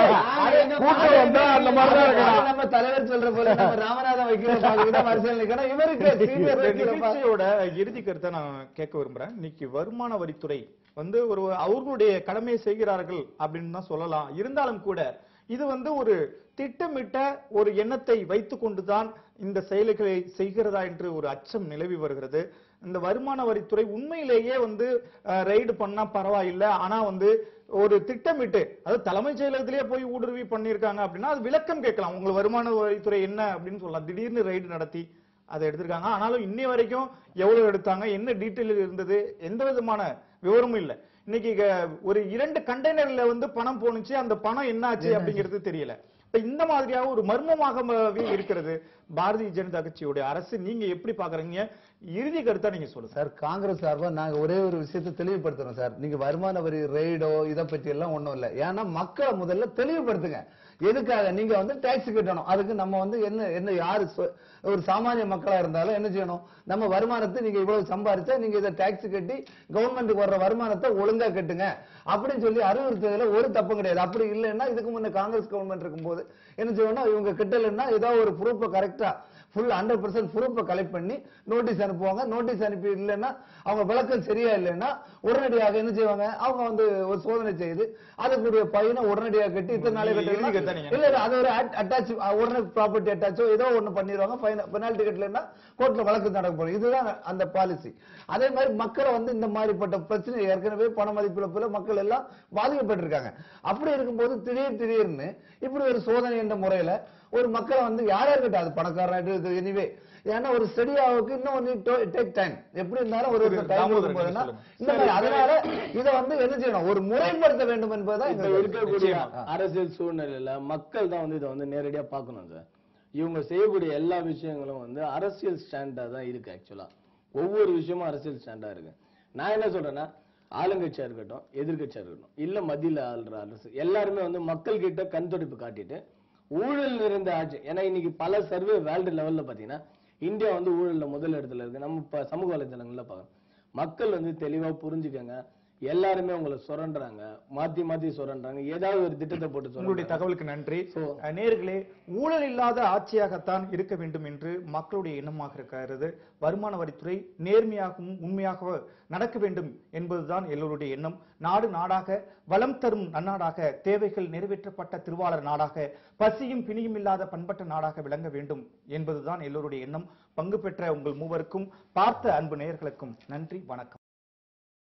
கூட்டம் வந்தா அந்த மாதிரி தான் அது இருக்கணும் நம்ம தலைவர் சொல்ற போல நம்ம ராமநாதன் வைக்கிற பாக்குறதா வரிசையில் நிக்கணும் இவருக்கு சீனியர் இந்த வைக்கிற பா- நிகழ்ச்சியோட இறுதி கருத்தை நான் கேட்க விரும்புறேன் இன்னைக்கு வருமான வரித்துறை வந்து ஒரு அவர்களுடைய கடமையை செய்கிறார்கள் அப்படின்னு தான் சொல்லலாம் இருந்தாலும் கூட இது வந்து ஒரு திட்டமிட்ட ஒரு எண்ணத்தை வைத்துக் கொண்டுதான் இந்த செயல்களை செய்கிறதா என்று ஒரு அச்சம் நிலவி வருகிறது இந்த வருமான வரித்துறை உண்மையிலேயே வந்து ரைடு பண்ணா பரவாயில்லை ஆனா வந்து ஒரு திட்டமிட்டு அது தலைமைச் செயலகத்திலேயே போய் ஊடுருவி பண்ணியிருக்காங்க அப்படின்னா அது விளக்கம் கேட்கலாம் உங்க வருமான வரித்துறை என்ன அப்படின்னு சொல்லலாம் திடீர்னு ரைடு நடத்தி அதை எடுத்திருக்காங்க ஆனாலும் இன்னி வரைக்கும் எவ்வளவு எடுத்தாங்க என்ன டீட்டெயில் இருந்தது எந்த விதமான விவரமும் இல்லை இன்னைக்கு க- ஒரு இரண்டு கண்டெய்னர்ல வந்து பணம் போனுச்சு அந்த பணம் என்னாச்சு அப்படிங்கிறது தெரியல இப்ப இந்த மாதிரியாக ஒரு மர்மமாகவே இருக்கிறது பாரதிய ஜனதா கட்சியுடைய அரசு நீங்க எப்படி பாக்குறீங்க இறுதி கருத்தா நீங்க சொல்லுங்க சார் காங்கிரஸ் சார்பா நாங்க ஒரே ஒரு விஷயத்தை தெளிவுபடுத்துறோம் சார் நீங்க வருமான வரி ரெய்டோ இத பத்தி எல்லாம் ஒண்ணும் இல்ல ஏன்னா மக்களை முதல்ல தெளிவுபடுத்துங்க எதுக்காக நீங்க வந்து டாக்ஸ் கட்டணும் அதுக்கு நம்ம வந்து என்ன என்ன யாரு சொ- ஒரு சாமானிய மக்களா இருந்தாலும் என்ன செய்யணும் நம்ம வருமானத்தை நீங்க இவ்வளவு சம்பாரிச்சா நீங்க இதை டாக்ஸ் கட்டி கவர்மெண்ட்டுக்கு வர்ற வருமானத்தை ஒழுங்கா கட்டுங்க அப்படின்னு சொல்லி அறிவுறுத்ததுல ஒரு தப்பும் கிடையாது அப்படி இல்லைன்னா இதுக்கு முன்ன காங்கிரஸ் கவர்மெண்ட் இருக்கும்போது என்ன செய்யணும் இவங்க கிட்டலன்னா ஏதோ ஒரு ப்ரூஃபை கரெக்டா ஃபுல் ஹண்ட்ரட் பர்சன்ட் ப்ரூஃபை கலெக்ட் பண்ணி நோட்டீஸ் அனுப்புவாங்க நோட்டீஸ் அனுப்பி இல்லைன்னா அவங்க விளக்கம் சரியா இல்லைன்னா உடனடியாக என்ன செய்வாங்க அவங்க வந்து ஒரு சோதனை செய்து அதுக்குரிய பையனை உடனடியாக கட்டி இத்தனை நாளை இறுதி கட்டி கருத்தா நீங்க இல்ல இல்ல அது ஒரு அட்டாச் உடனே ப்ராப்பர்ட்டி அட்டாச்சோ ஏதோ ஒண்ணு பண்ணிடுவாங்க பெனால்டி கட்டலைன்னா கோர்ட்ல வழக்கு நடக்க போறோம் இதுதான் அந்த பாலிசி அதே மாதிரி மக்களை வந்து இந்த மாதிரிப்பட்ட பிரச்சனை ஏற்கனவே பண மதிப்பிழப்புல மக்கள் எல்லாம் பாதிக்கப்பட்டிருக்காங்க அப்படி இருக்கும்போது திடீர் திடீர்னு இப்படி ஒரு சோதனை என்ற முறையில ஒரு மக்களை வந்து யாரா இருக்கட்டும் அது பணக்காரன் எனிவே ஏன்னா ஒரு ஸ்டடியாவுக்கு இன்னும் ஒன்னு டேக் டைம் எப்படி இருந்தாலும் ஒரு திரு வருஷம் டைம் தாமோதரன் கொடுக்கும் போதுன்னா சொல்லுங்க. இந்த மாதிரி அதனால இதை வந்து என்ன செய்யணும் ஒரு முறைப்படுத்த வேண்டும் என்பதுதான் இப்ப எங்க இருக்கக்கூடிய நிச்சயமா. அரசியல் சூழ்நிலையில மக்கள் தான் வந்து இதை வந்து நேரடியா பார்க்கணும் சார் இவங்க செய்யக்கூடிய எல்லா விஷயங்களும் வந்து அரசியல் ஸ்டாண்டா தான் இருக்கு ஆக்சுவலா ஒவ்வொரு விஷயமும் அரசியல் ஸ்டாண்டா இருக்கு நான் என்ன சொல்றேன்னா ஆளுங்கட்சியா இருக்கட்டும் எதிர்க்கட்சியா இருக்கட்டும் இல்ல மத்தியில ஆள்ற அரசு எல்லாருமே வந்து மக்கள் கிட்ட கண் துடைப்பு காட்டிட்டு ஊழல் நிறைந்த ஆட்சி ஏன்னா இன்னைக்கு பல சர்வே வேர்ல்டு லெவல்ல பாத்தீங்கன்னா இந்தியா வந்து ஊழல்ல முதல் இடத்துல இருக்கு நம்ம இப்ப சமூக வலைதளங்கள்ல பார்க்கணும் மக்கள் வந்து தெளிவா புரிஞ்சுக்கங்க எல்லாருமே உங்களை சுரண்டுறாங்க மாத்தி மாத்தி சுரண்டுறாங்க ஏதாவது ஒரு திட்டத்தை போட்டு உங்களுடைய சுரண்டுறாங்க தகவலுக்கு நன்றி So- அஹ், நேயர்களே ஊழல் இல்லாத ஆட்சியாகத்தான் இருக்க வேண்டும் என்று மக்களுடைய எண்ணமாக இருக்கிறது வருமான வரித்துறை நேர்மையாகவும் உண்மையாக நடக்க வேண்டும் என்பதுதான் எல்லோருடைய எண்ணம் நாடு நாடாக வளம் தரும் நன்னாடாக தேவைகள் நிறைவேற்றப்பட்ட திருவாளர் நாடாக பசியும் பிணியும் இல்லாத பண்பட்ட நாடாக விளங்க வேண்டும் என்பதுதான் எல்லோருடைய எண்ணம் பங்கு பெற்ற உங்கள் மூவருக்கும் பார்த்த அன்பு நேயர்களுக்கும் நன்றி வணக்கம்